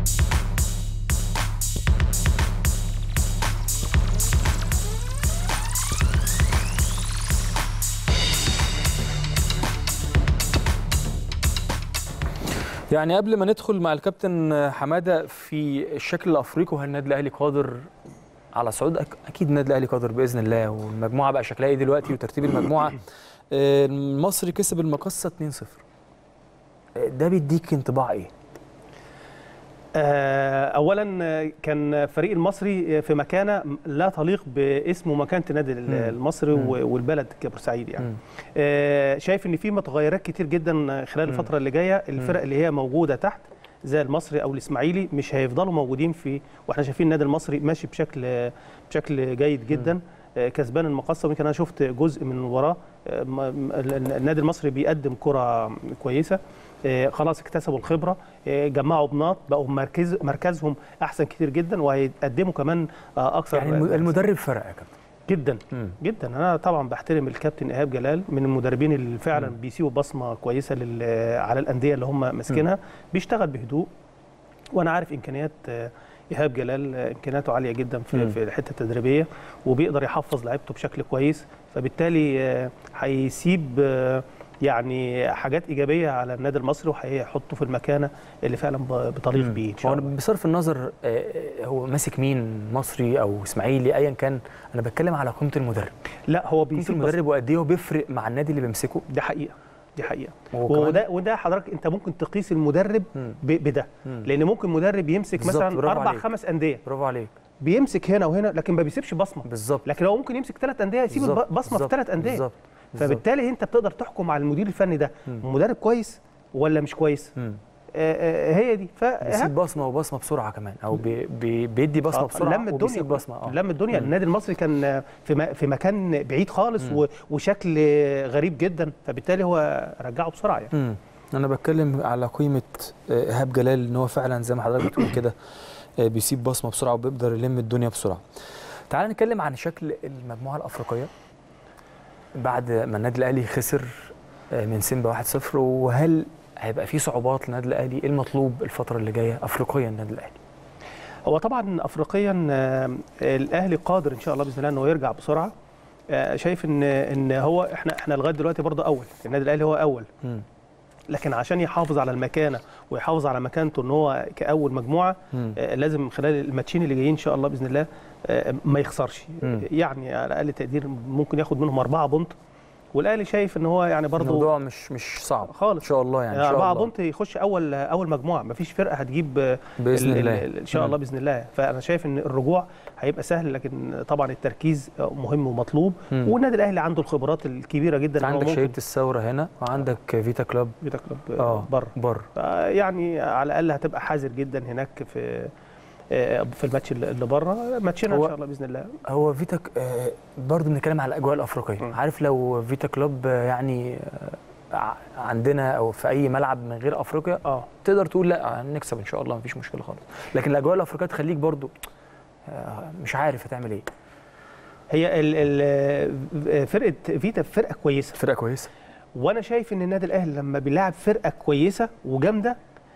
يعني قبل ما ندخل مع الكابتن حماده في الشكل الافريقي وهل النادي الاهلي قادر على صعود أك- اكيد النادي الاهلي قادر باذن الله والمجموعه بقى شكلها ايه دلوقتي وترتيب المجموعه آه، المصري كسب المقصه 2-0 آه، ده بيديك انطباع ايه؟ آه، اولا آه، كان فريق المصري في مكانه لا تليق باسمه ومكانه النادي مم. المصري مم. و- والبلد كبورسعيد يعني مم. آه، شايف ان في متغيرات كتير جدا خلال مم. الفتره اللي جايه الفرق اللي هي موجوده تحت زي المصري او الاسماعيلي مش هيفضلوا موجودين في واحنا شايفين النادي المصري ماشي بشكل بشكل جيد جدا آه، كسبان المقصه ويمكن انا شفت جزء من وراه آه، م- م- النادي المصري بيقدم كره كويسه آه، خلاص اكتسبوا الخبره آه، جمعوا بناط بقوا مركز مركزهم احسن كتير جدا وهيقدموا كمان آه، اكثر يعني الم- المدرب فرق يا كابتن جدا مم. جدا انا طبعا بحترم الكابتن ايهاب جلال من المدربين اللي فعلا بيسيبوا بصمه كويسه لل- على الانديه اللي هم ماسكينها بيشتغل بهدوء وانا عارف امكانيات آه، ايهاب جلال آه، امكانياته عاليه جدا مم. في في الحته التدريبيه وبيقدر يحفظ لعيبته بشكل كويس فبالتالي آه، هيسيب آه، يعني حاجات ايجابيه على النادي المصري وهيحطه في المكانه اللي فعلا ب- بتليق مم. بيه ان شاء هو الله أنا بصرف النظر آه، آه، هو ماسك مين مصري او اسماعيلي ايا كان انا بتكلم على قيمه المدرب لا هو قيمه بيسيب المدرب وقد ايه هو بيفرق مع النادي اللي بيمسكه دي حقيقه دي حقيقه وكمان- وده وده حضرتك انت ممكن تقيس المدرب مم. ب- بده مم. لان ممكن مدرب يمسك بالظبط، مثلا برافو اربع عليك. خمس انديه برافو عليك بيمسك هنا وهنا لكن ما بيسيبش بصمه بالظبط لكن هو ممكن يمسك ثلاث انديه يسيب بالظبط، الب- بصمه في بالظبط، ثلاث انديه بالظبط بالظبط. فبالتالي انت بتقدر تحكم على المدير الفني ده مم. مدرب كويس ولا مش كويس مم. آه، آه، هي دي ف بيسيب بصمه وبصمه بسرعه كمان او بي بي بيدي بصمه آه، بسرعه لم الدنيا وبيسيب بصمه اه لم الدنيا مم. النادي المصري كان في م- في مكان بعيد خالص مم. و- وشكل غريب جدا فبالتالي هو رجعه بسرعه يعني مم. انا بتكلم على قيمه آه، ايهاب جلال ان هو فعلا زي ما حضرتك بتقول كده آه، بيسيب بصمه بسرعه وبيقدر يلم الدنيا بسرعه تعال نتكلم عن شكل المجموعه الافريقيه بعد ما النادي الاهلي خسر آه، من سيمبا 1-0 وهل هيبقى في صعوبات للنادي الاهلي ايه المطلوب الفتره اللي جايه افريقيا النادي الاهلي هو طبعا افريقيا آه، الاهلي قادر ان شاء الله باذن الله انه يرجع بسرعه آه، شايف ان ان هو احنا احنا لغايه دلوقتي برضه اول النادي الاهلي هو اول مم. لكن عشان يحافظ على المكانه ويحافظ على مكانته ان هو كاول مجموعه مم. آه، لازم خلال الماتشين اللي جايين ان شاء الله باذن الله آه، ما يخسرش مم. يعني على اقل تقدير ممكن ياخد منهم اربعه بونت والاهلي شايف ان هو يعني برضه الموضوع مش مش صعب خالص ان شاء الله يعني ان يعني شاء أربعة الله بونت يخش أول أول مجموعة مفيش فرقة هتجيب آه، بإذن ال- ال- الله. ال- إن شاء مم. الله بإذن الله فأنا شايف إن الرجوع هيبقى سهل لكن طبعا التركيز آه، مهم ومطلوب مم. والنادي الأهلي عنده الخبرات الكبيرة جدا انت إن هو عندك ممكن- شهيده الثوره هنا وعندك فيتا كلوب فيتا كلوب اه بره بره يعني على الأقل هتبقى حذر جدا هناك في آه، في الماتش اللي اللي بره ماتشنا إن هو- شاء الله بإذن الله هو فيتا ك- آه، برضه بنتكلم على الاجواء الافريقيه عارف لو فيتا كلوب آه، يعني آه، ع- عندنا او في اي ملعب من غير افريقيا اه تقدر تقول لا هنكسب ان شاء الله مفيش مشكله خالص لكن الاجواء الافريقيه تخليك برضه آه، مش عارف هتعمل ايه هي ال ال فرقة فيتا فرقة كويسة فرقه كويسه وانا شايف ان النادي الاهلي لما بيلعب فرقه كويسه وجامده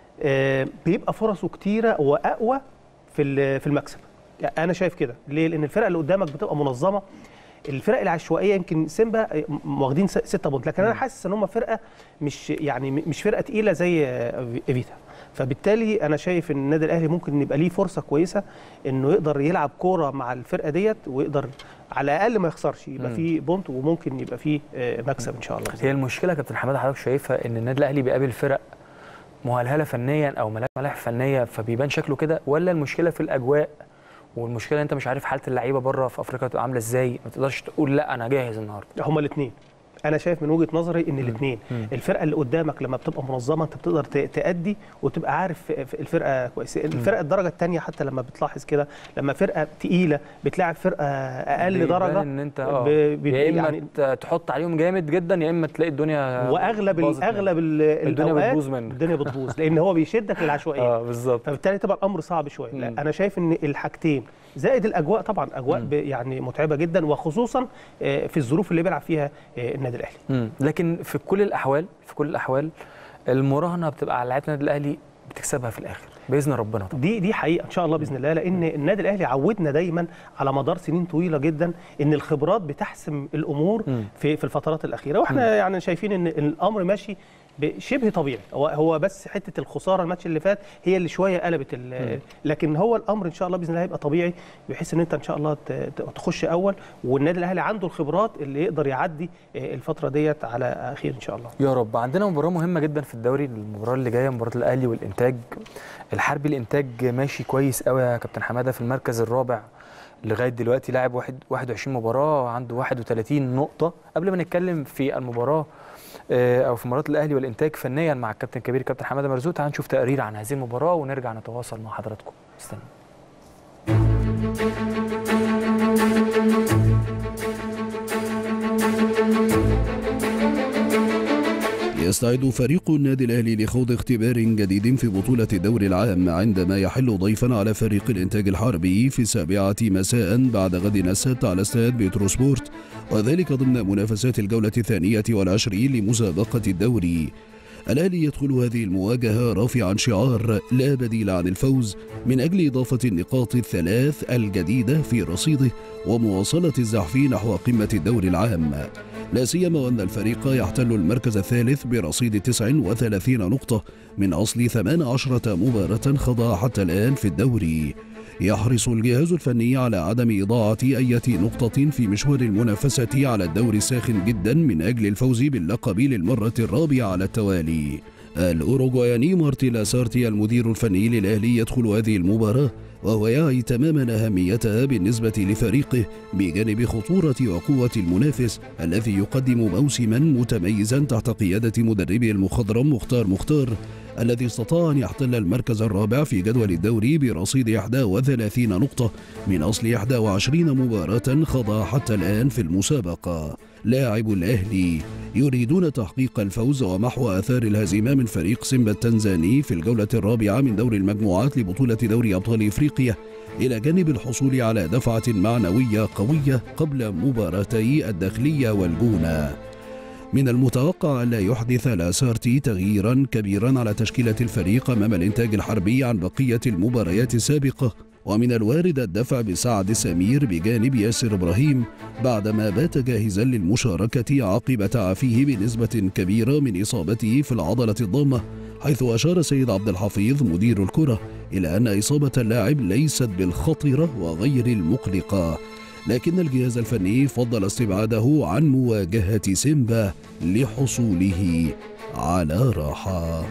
آه، بيبقى فرصه كتيره واقوى في ال- في المكسب يعني انا شايف كده ليه لان الفرقه اللي قدامك بتبقى منظمه الفرق العشوائيه يمكن سيمبا آه، م- واخدين 6 بونت لكن انا حاسس ان هم فرقه مش يعني م- مش فرقه تقيله زي آه، في- فيتا فبالتالي انا شايف ان النادي الاهلي ممكن يبقى ليه فرصه كويسه انه يقدر يلعب كوره مع الفرقه ديت ويقدر على الاقل ما يخسرش يبقى مم. فيه بونت وممكن يبقى فيه آه، مكسب ان شاء الله هي المشكله يا كابتن حماده حضرتك شايفها ان النادي الاهلي بيقابل فرق مهلهله فنيا او ملاك ملاحق فنيه فبيبان شكله كده ولا المشكله في الاجواء والمشكله انت مش عارف حاله اللعيبه بره في افريقيا تبقى عامله ازاي ما تقدرش تقول لا انا جاهز النهارده هما الاثنين انا شايف من وجهه نظري ان الاثنين مم. الفرقه اللي قدامك لما بتبقى منظمه انت بتقدر ت- تأدي وتبقى عارف ف- الفرقه كويسه الفرقه الدرجه الثانيه حتى لما بتلاحظ كده لما فرقه تقيله بتلاعب فرقه اقل بيبان درجه ان انت اه ب- ب- يا اما يعني ت- تحط عليهم جامد جدا يا اما تلاقي الدنيا واغلب ال- باظت منك. اغلب ال- الدنيا الأوقات بتبوظ منك الدنيا بتبوظ لان هو بيشدك للعشوائيه اه بالظبط فبالتالي تبقى الامر صعب شويه لا مم. انا شايف ان الحاجتين زائد الاجواء طبعا اجواء ب- يعني متعبه جدا وخصوصا آه، في الظروف اللي بيلعب فيها آه، النادي الاهلي مم. لكن في كل الاحوال في كل الاحوال المراهنه بتبقى على لعيبه النادي الاهلي بتكسبها في الاخر باذن ربنا طبعا دي دي حقيقه ان شاء الله باذن الله لان النادي الاهلي عودنا دايما على مدار سنين طويله جدا ان الخبرات بتحسم الامور مم. في في الفترات الاخيره واحنا يعني شايفين ان الامر ماشي شبه طبيعي هو هو بس حته الخساره الماتش اللي فات هي اللي شويه قلبت ال- لكن هو الامر ان شاء الله باذن الله هيبقى طبيعي بحيث ان انت ان شاء الله ت- ت- تخش اول والنادي الاهلي عنده الخبرات اللي يقدر يعدي آه، الفتره ديت على خير ان شاء الله يا رب عندنا مباراه مهمه جدا في الدوري المباراه اللي جايه مباراه الاهلي والانتاج الحربي الانتاج ماشي كويس قوي يا كابتن حماده في المركز الرابع لغايه دلوقتي لاعب واحد 21 مباراه عنده 31 نقطه قبل ما نتكلم في المباراه آه، او في مباراه الاهلي والانتاج فنيا مع الكابتن الكبير كابتن حماده مرزوق تعال نشوف تقرير عن هذه المباراه ونرجع نتواصل مع حضراتكم استنى يستعد فريق النادي الأهلي لخوض اختبار جديد في بطولة الدوري العام عندما يحل ضيفا على فريق الإنتاج الحربي في السابعة مساء بعد غد السبت على استاد بيتروسبورت وذلك ضمن منافسات الجولة الثانية والعشرين لمسابقة الدوري الأهلي يدخل هذه المواجهة رافعا شعار لا بديل عن الفوز من أجل إضافة النقاط الثلاث الجديدة في رصيده ومواصلة الزحف نحو قمة الدوري العام لا سيما وأن الفريق يحتل المركز الثالث برصيد 39 نقطة من أصل 18 مباراة خضع حتى الآن في الدوري يحرص الجهاز الفني على عدم إضاعة أي نقطة في مشوار المنافسة على الدوري الساخن جدا من أجل الفوز باللقب للمرة الرابعة على التوالي الأوروغواياني مارتي لاسارتي المدير الفني للأهلي يدخل هذه المباراة وهو يعي تماما أهميتها بالنسبة لفريقه بجانب خطورة وقوة المنافس الذي يقدم موسما متميزا تحت قيادة مدربه المخضرم مختار مختار الذي استطاع أن يحتل المركز الرابع في جدول الدوري برصيد 31 نقطة من أصل 21 مباراة خضع حتى الآن في المسابقة لاعب الأهلي يريدون تحقيق الفوز ومحو آثار الهزيمة من فريق سيمبا التنزاني في الجولة الرابعة من دور المجموعات لبطولة دوري أبطال إفريقيا إلى جانب الحصول على دفعة معنوية قوية قبل مباراتي الداخلية والجونة من المتوقع ألا يحدث لاسارتي تغييرا كبيرا على تشكيلة الفريق أمام الإنتاج الحربي عن بقية المباريات السابقة ومن الوارد الدفع بسعد سمير بجانب ياسر إبراهيم بعدما بات جاهزا للمشاركة عقب تعافيه بنسبة كبيرة من إصابته في العضلة الضامة حيث أشار سيد عبد الحفيظ مدير الكرة إلى أن إصابة اللاعب ليست بالخطرة وغير المقلقة لكن الجهاز الفني فضل استبعاده عن مواجهة سيمبا لحصوله على راحة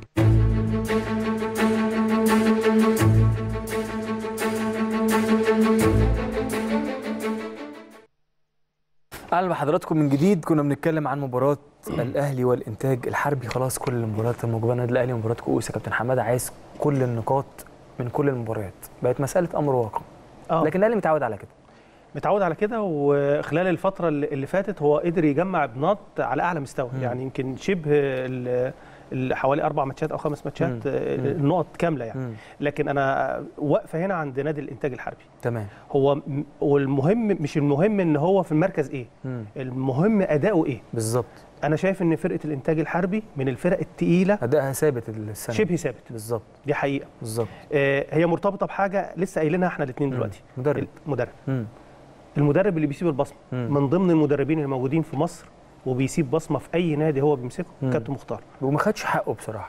اهلا بحضراتكم من جديد كنا بنتكلم عن مباراه الاهلي والانتاج الحربي خلاص كل المباريات الموجوده النادي الاهلي مباراه كؤوس يا كابتن حماده عايز كل النقاط من كل المباريات بقت مساله امر واقع آه. لكن الاهلي متعود على كده متعود على كده وخلال الفتره اللي اللي فاتت هو قدر يجمع بنات على اعلى مستوى مم. يعني يمكن شبه ال- ال- حوالي اربع ماتشات او خمس ماتشات مم. آه، مم. النقط كامله يعني مم. لكن انا واقفه هنا عند نادي الانتاج الحربي تمام هو م- والمهم مش المهم ان هو في المركز ايه مم. المهم اداؤه ايه بالظبط انا شايف ان فرقه الانتاج الحربي من الفرق الثقيله ادائها ثابت السنه شبه ثابت بالظبط دي حقيقه بالظبط آه، هي مرتبطه بحاجه لسه قايلينها احنا الاثنين دلوقتي مدرب المدرب مم. المدرب اللي بيسيب البصمه مم. من ضمن المدربين الموجودين في مصر وبيسيب بصمه في اي نادي هو بيمسكه مم. كابتن مختار وما خدش حقه بصراحه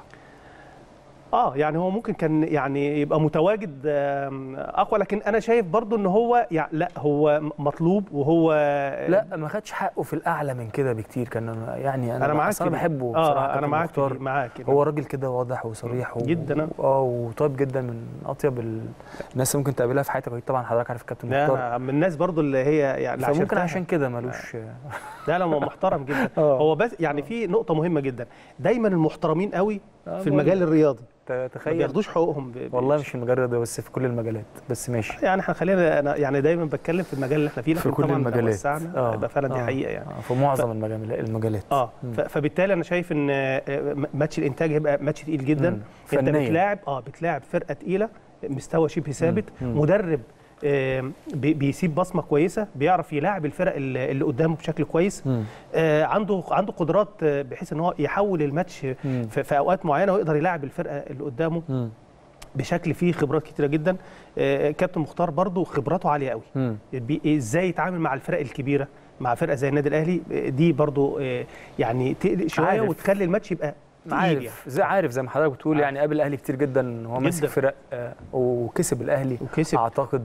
اه يعني هو ممكن كان يعني يبقى متواجد آم، اقوى لكن انا شايف برضو ان هو يعني لا هو مطلوب وهو لا ما خدش حقه في الاعلى من كده بكتير كان يعني انا أنا معاك أصل انا في دي. بحبه آه، بصراحه أنا كابتن معاك في مختار. دي، معاك كده. هو راجل كده واضح وصريح و... جدا، آه. اه وطيب جدا من اطيب ال- الناس اللي ممكن تقابلها في حياتك أكيد طبعا حضرتك عارف الكابتن لا مختار انا من الناس برضو اللي هي يعني فممكن عشرتها. عشان كده ملوش لا لا هو محترم جدا آه. هو بس يعني في نقطه مهمه جدا دايما المحترمين قوي آه، في بقول المجال لك. الرياضي ت- ما تخيل بياخدوش حقوقهم ب- ب- والله مش في المجال الرياضي بس في كل المجالات بس ماشي يعني احنا خلينا انا يعني دايما بتكلم في المجال اللي احنا فيه في لكن كل طبعا لو المجالات وسعنا يبقى فعلا دي آه. حقيقه يعني آه. في معظم المجال- المجالات اه مم. ف- فبالتالي انا شايف ان آه، م- ماتش الانتاج هيبقى ماتش تقيل جدا مم. انت فنياً. بتلاعب اه بتلاعب فرقه تقيله مستوى شبه ثابت مم. مدرب آه، بي- بيسيب بصمه كويسه بيعرف يلاعب الفرق اللي اللي قدامه بشكل كويس مم. آه، عنده عنده قدرات آه، بحيث ان هو يحول الماتش مم. في, في اوقات معينه ويقدر يلاعب الفرقه اللي قدامه مم. بشكل فيه خبرات كتيره جدا آه، كابتن مختار برضو خبراته عاليه قوي مم. بي- ازاي يتعامل مع الفرق الكبيره مع فرقه زي النادي الاهلي آه، دي برضو آه، يعني تقلق شويه عارف. وتخلي الماتش يبقى تقيل يعني. عارف زي عارف زي ما حضرتك بتقول يعني قابل الاهلي كتير جدا هو ماسك جداً. فرق آه، وكسب الاهلي وكسب اعتقد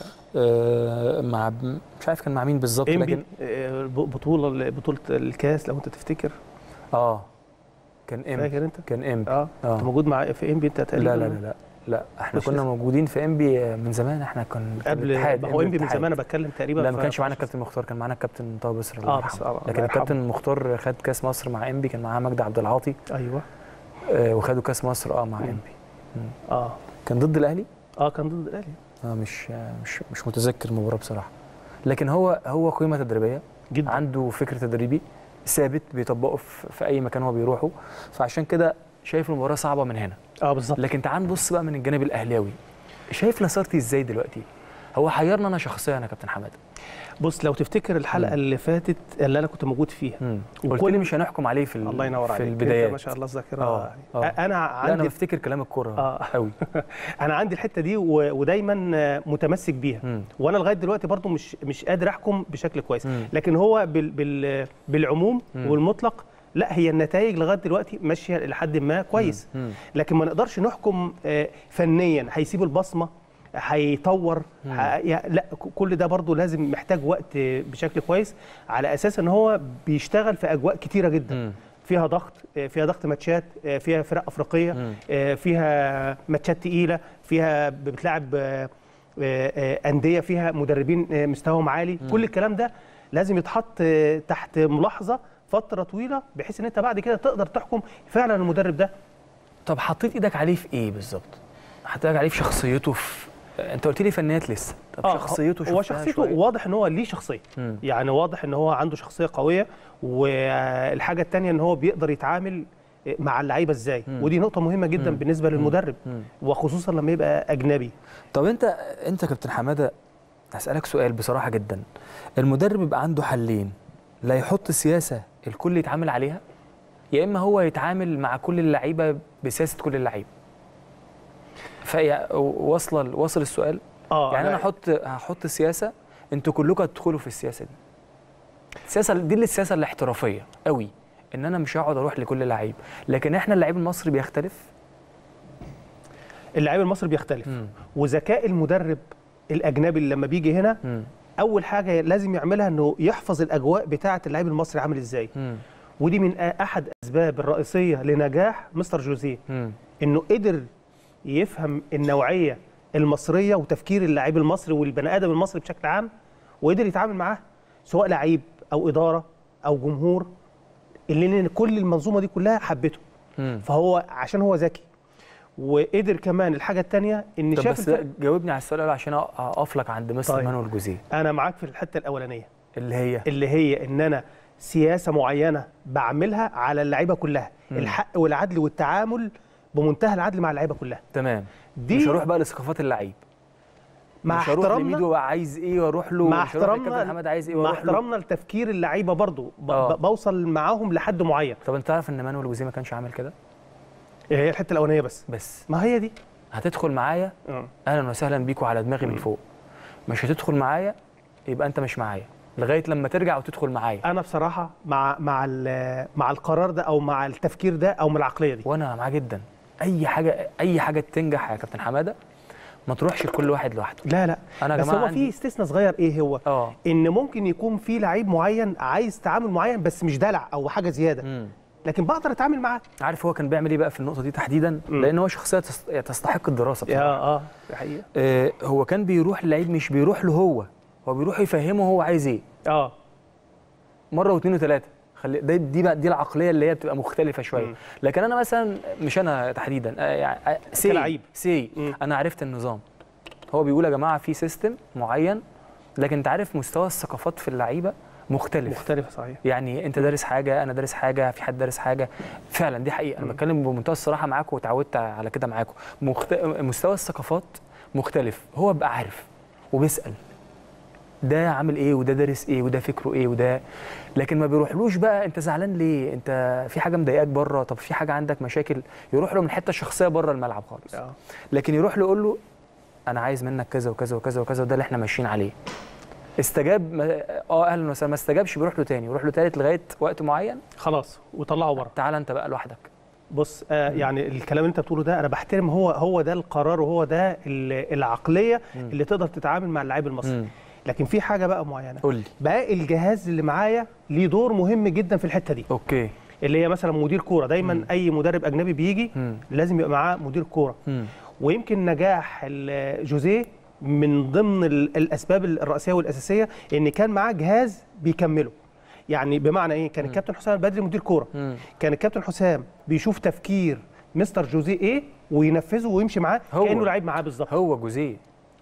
آه، مع مش عارف كان مع مين بالظبط انبي لكن آه، ب- بطوله بطوله الكاس لو انت تفتكر اه كان ام فاكر انت كان ام اه انت موجود مع في انبي انت تقريبا لا لا لا لا لا احنا مش كنا لسه. موجودين في انبي من زمان احنا كنا كان قبل الاتحاد، ما هو انبي من الاتحاد. زمان انا بتكلم تقريبا لا ما في- كانش معانا الكابتن مختار كان معانا الكابتن طه بسر الله آه، يرحمه. بس الله لكن يرحمه. الكابتن مختار خد كاس مصر مع انبي كان معاه مجدي عبد العاطي ايوه آه وخدوا كاس مصر اه مع انبي اه كان ضد الاهلي اه كان ضد الاهلي اه مش آه مش مش متذكر المباراه بصراحه لكن هو هو قيمه تدريبيه جدا عنده فكر تدريبي ثابت بيطبقه في, في اي مكان هو بيروحه فعشان كده شايف المباراه صعبه من هنا اه بالظبط لكن تعال نبص بقى من الجانب الاهلاوي شايف لاسارتي ازاي دلوقتي هو حيرنا انا شخصيا يا كابتن حماده بص لو تفتكر الحلقه مم. اللي فاتت اللي انا كنت موجود فيها قلت وكل- لي مش هنحكم عليه في ال- الله ينور في عليك البدايات انت ما شاء الله الذاكره آه، آه. انا لا انا عندي بفتكر كلام الكوره اه قوي انا عندي الحته دي و... ودايما آه، متمسك بيها مم. وانا لغايه دلوقتي برضو مش مش قادر احكم بشكل كويس مم. لكن هو بال... بال... بالعموم مم. والمطلق لا هي النتائج لغايه دلوقتي ماشيه لحد ما كويس مم. لكن ما نقدرش نحكم آه، فنيا هيسيب البصمه هيطور مم. ه- يع- لا ك- كل ده برضو لازم محتاج وقت آه، بشكل كويس على اساس ان هو بيشتغل في اجواء كتيره جدا مم. فيها ضغط آه، فيها ضغط ماتشات آه، فيها فرق افريقيه مم. آه، فيها ماتشات تقيله فيها بتلعب آه، آه، آه، انديه فيها مدربين آه، مستواهم عالي مم. كل الكلام ده لازم يتحط آه، تحت ملاحظه فتره طويله بحيث ان انت بعد كده تقدر تحكم فعلا المدرب ده طب حطيت ايدك عليه في ايه بالظبط حطيت ايدك عليه في شخصيته في انت قلت لي فنيات لسه طب آه، شخصيته هو شفتها شخصيته شوية؟ واضح ان هو ليه شخصيه مم. يعني واضح ان هو عنده شخصيه قويه والحاجه الثانيه ان هو بيقدر يتعامل مع اللعيبه ازاي مم. ودي نقطه مهمه جدا مم. بالنسبه للمدرب مم. وخصوصا لما يبقى اجنبي طب انت انت كابتن حماده هسالك سؤال بصراحه جدا المدرب يبقى عنده حلين لا يحط سياسه الكل يتعامل عليها يا اما هو يتعامل مع كل اللعيبه بسياسه كل اللعيبه فهي واصله واصل السؤال اه يعني انا أنا- احط هحط سياسه انتوا كلكم هتدخلوا في السياسه دي السياسه دي اللي السياسه الاحترافيه قوي ان انا مش هقعد اروح لكل لعيب لكن احنا اللعيب المصري بيختلف اللعيب المصري بيختلف وذكاء المدرب الاجنبي اللي لما بيجي هنا مم. اول حاجه لازم يعملها انه يحفظ الاجواء بتاعه اللعيب المصري عامل ازاي مم. ودي من أ- احد اسباب الرئيسيه لنجاح مستر جوزيه مم. انه قدر يفهم النوعيه المصريه وتفكير اللاعب المصري والبني ادم المصري بشكل عام وقدر يتعامل معاه سواء لعيب او اداره او جمهور اللي كل المنظومه دي كلها حبته مم. فهو عشان هو ذكي وقدر كمان الحاجه الثانيه ان طب شاف بس الفرق جاوبني على السؤال الأول عشان اقف لك عند مستر طيب. مانويل جوزيه انا معاك في الحته الاولانيه اللي هي اللي هي ان انا سياسه معينه بعملها على اللعيبه كلها مم. الحق والعدل والتعامل بمنتهى العدل مع اللعيبه كلها تمام دي- مش هروح بقى لثقافات اللعيب مع مش هروح احترامنا- لميدو بقى عايز ايه واروح له مع مش هروح للكابتن احترامنا محمد عايز ايه مع واروح له احترامنا لتفكير اللعيبه برضو ب- آه. ب- بوصل معاهم لحد معين طب انت تعرف ان مانويل جوزيه ما كانش عامل كده هي الحته الاولانيه بس بس ما هي دي هتدخل معايا اه اهلا وسهلا بيكوا على دماغي من فوق مش هتدخل معايا يبقى انت مش معايا لغايه لما ترجع وتدخل معايا انا بصراحه مع مع ال- مع القرار ده او مع التفكير ده او مع العقليه دي وانا معاه جدا اي حاجه اي حاجه تنجح يا كابتن حماده ما تروحش لكل واحد لوحده لا لا انا يا بس جماعه هو عندي- في استثناء صغير ايه هو اه ان ممكن يكون في لعيب معين عايز تعامل معين بس مش دلع او حاجه زياده مم. لكن بقدر اتعامل معاه عارف هو كان بيعمل ايه بقى في النقطه دي تحديدا لان هو شخصيه تست- تستحق الدراسه يا بصراحه اه دي حقيقه آه هو كان بيروح للعيب مش بيروح له هو هو بيروح يفهمه هو عايز ايه اه مره واثنين وثلاثه خلي دي دي بقى دي العقليه اللي هي بتبقى مختلفه شويه مم. لكن انا مثلا مش انا تحديدا آه يعني آه سي كلاعب. سي مم. انا عرفت النظام هو بيقول يا جماعه في سيستم معين لكن انت عارف مستوى الثقافات في اللعيبه مختلف مختلفه صحيح يعني انت دارس حاجه انا دارس حاجه في حد دارس حاجه فعلا دي حقيقه انا بتكلم بمنتهى الصراحه معاكم وتعودت على كده معاكم مخت... مستوى الثقافات مختلف هو بقى عارف وبيسال ده عامل ايه وده دارس ايه وده فكره ايه وده لكن ما بيروحلوش بقى انت زعلان ليه انت في حاجه مضايقاك بره طب في حاجه عندك مشاكل يروح له من حته شخصيه بره الملعب خالص اه لكن يروح له يقول له انا عايز منك كذا وكذا وكذا وكذا وده اللي احنا ماشيين عليه استجاب ما- اه اهلا وسهلا ما استجابش بيروح له تاني يروح له تالت لغايه وقت معين خلاص وطلعه بره تعالى انت بقى لوحدك بص آه يعني الكلام اللي انت بتقوله ده انا بحترم هو هو ده القرار وهو ده ال- العقليه مم. اللي تقدر تتعامل مع اللاعب المصري مم. لكن في حاجه بقى معينه قول لي باقي الجهاز اللي معايا ليه دور مهم جدا في الحته دي اوكي اللي هي مثلا مدير كوره دايما مم. اي مدرب اجنبي بيجي مم. لازم يبقى معاه مدير كوره مم. ويمكن نجاح ال- جوزيه من ضمن ال- الاسباب الرئيسيه والاساسيه ان كان معاه جهاز بيكمله يعني بمعنى ايه كان الكابتن حسام البدري مدير كوره مم. كان الكابتن حسام بيشوف تفكير مستر جوزيه ايه وينفذه ويمشي معاه هو. كانه لعيب معاه بالظبط هو جوزيه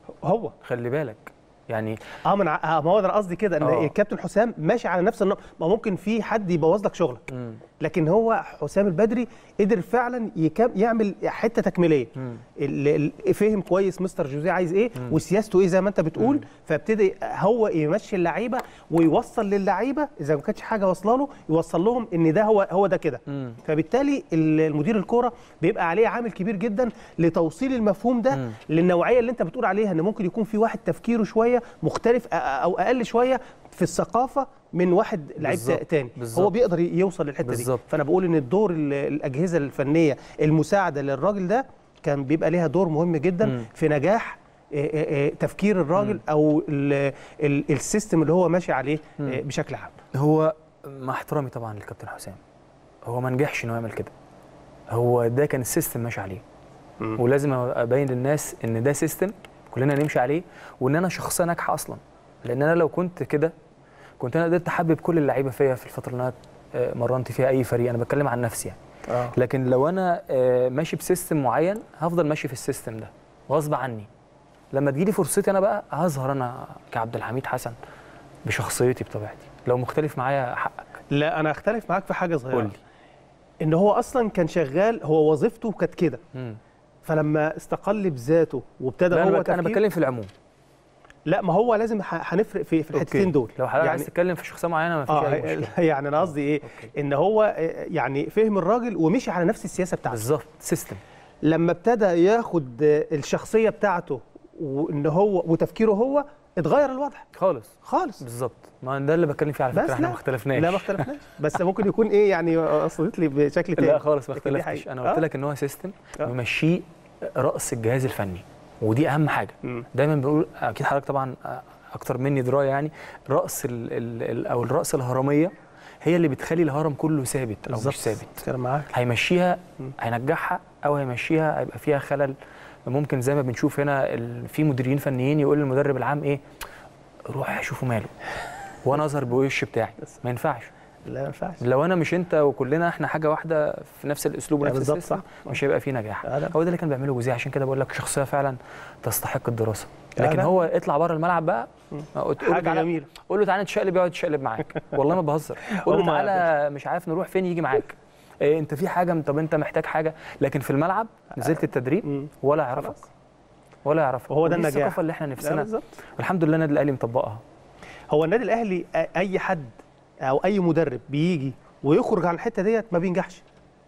هو خلي بالك يعني اه من ع- آه، ما هو ده أنا قصدي كده ان آه. الكابتن حسام ماشي على نفس النمط ما ممكن في حد يبوظ لك شغلك مم. لكن هو حسام البدري قدر فعلا يكم يعمل حته تكميليه مم. ال- ال- فهم كويس مستر جوزيه عايز ايه وسياسته ايه زي ما انت بتقول فابتدي هو يمشي اللعيبه ويوصل للعيبه اذا ما كانتش حاجه واصله له يوصل لهم ان ده هو هو ده كده مم. فبالتالي ال- المدير الكوره بيبقى عليه عامل كبير جدا لتوصيل المفهوم ده مم. للنوعيه اللي انت بتقول عليها ان ممكن يكون في واحد تفكيره شويه مختلف أ- او اقل شويه في الثقافه من واحد لعيب بالظبط، تاني بالظبط. هو بيقدر ي- يوصل للحته دي بالظبط. فانا بقول ان الدور ال- الاجهزه الفنيه المساعده للراجل ده كان بيبقى ليها دور مهم جدا مم. في نجاح آه، آه، آه، تفكير الراجل او ال- ال- السيستم اللي هو ماشي عليه آه، مم. بشكل عام هو مع احترامي طبعا للكابتن حسام هو ما نجحش انه يعمل كده هو ده كان السيستم ماشي عليه مم. ولازم ابين للناس ان ده سيستم كلنا نمشي عليه وان انا شخصيه ناجحه اصلا لان انا لو كنت كده كنت انا قدرت احبب كل اللعيبه فيا في الفتره اللي انا آه، مرنت فيها اي فريق انا بتكلم عن نفسي يعني اه لكن لو انا آه، ماشي بسيستم معين هفضل ماشي في السيستم ده غصب عني لما تجيلي فرصتي انا بقى هظهر انا كعبد الحميد حسن بشخصيتي بطبيعتي لو مختلف معايا حقك لا انا اختلف معاك في حاجه صغيره قول لي ان هو اصلا كان شغال هو وظيفته كانت كده مم. فلما استقل بذاته وابتدى لا هو انا بك- انا تفكير- بتكلم في العموم لا ما هو لازم ه- هنفرق في في الحتتين أوكي. دول لو حضرتك عايز تتكلم في شخصيه معينه ما فيش اه اي مشكله يعني انا قصدي ايه ان هو آه، يعني فهم الراجل ومشي على نفس السياسه بتاعته بالظبط سيستم لما ابتدى ياخد آه، الشخصيه بتاعته وان هو وتفكيره هو اتغير الوضع خالص خالص بالظبط ما ده اللي بتكلم فيه على فكره بس احنا لا. ما اختلفناش لا ما اختلفناش بس ممكن يكون ايه يعني قصدت لي بشكل تاني لا خالص ما لكن دي اختلفتش حقيقة. انا قلت آه. لك ان هو سيستم ممشيه راس الجهاز الفني ودي اهم حاجه دايما بنقول اكيد حضرتك طبعا اكتر مني درايه يعني راس ال ال ال او الراس الهرميه هي اللي بتخلي الهرم كله ثابت او بالظبط. مش ثابت كلام معاك هيمشيها هينجحها او هيمشيها هيبقى فيها خلل ممكن زي ما بنشوف هنا ال- في مديرين فنيين يقول للمدرب العام ايه روح شوفوا ماله وانا اظهر بوش بتاعي ما ينفعش لا ما ينفعش لو انا مش انت وكلنا احنا حاجه واحده في نفس الاسلوب لا ونفس بالظبط، السيستم صح. مش هيبقى في نجاح لا. هو ده اللي كان بيعمله جوزيه عشان كده بقول لك شخصيه فعلا تستحق الدراسه لا، لكن لا. هو اطلع بره الملعب بقى تقول له حاجة تعالى- جميلة. قول له تعالى نتشقلب يقعد يتشقلب معاك والله ما بهزر قول له هم- تعالى مش عارف نروح فين يجي معاك إيه انت في حاجه طب انت محتاج حاجه لكن في الملعب نزلت التدريب ولا يعرفك ولا يعرفك وهو ده ودي النجاح. الثقافه اللي احنا لا، نفسنا بالظبط. والحمد لله النادي الاهلي مطبقها هو النادي الاهلي أ- اي حد او اي مدرب بيجي ويخرج عن الحته ديت ما بينجحش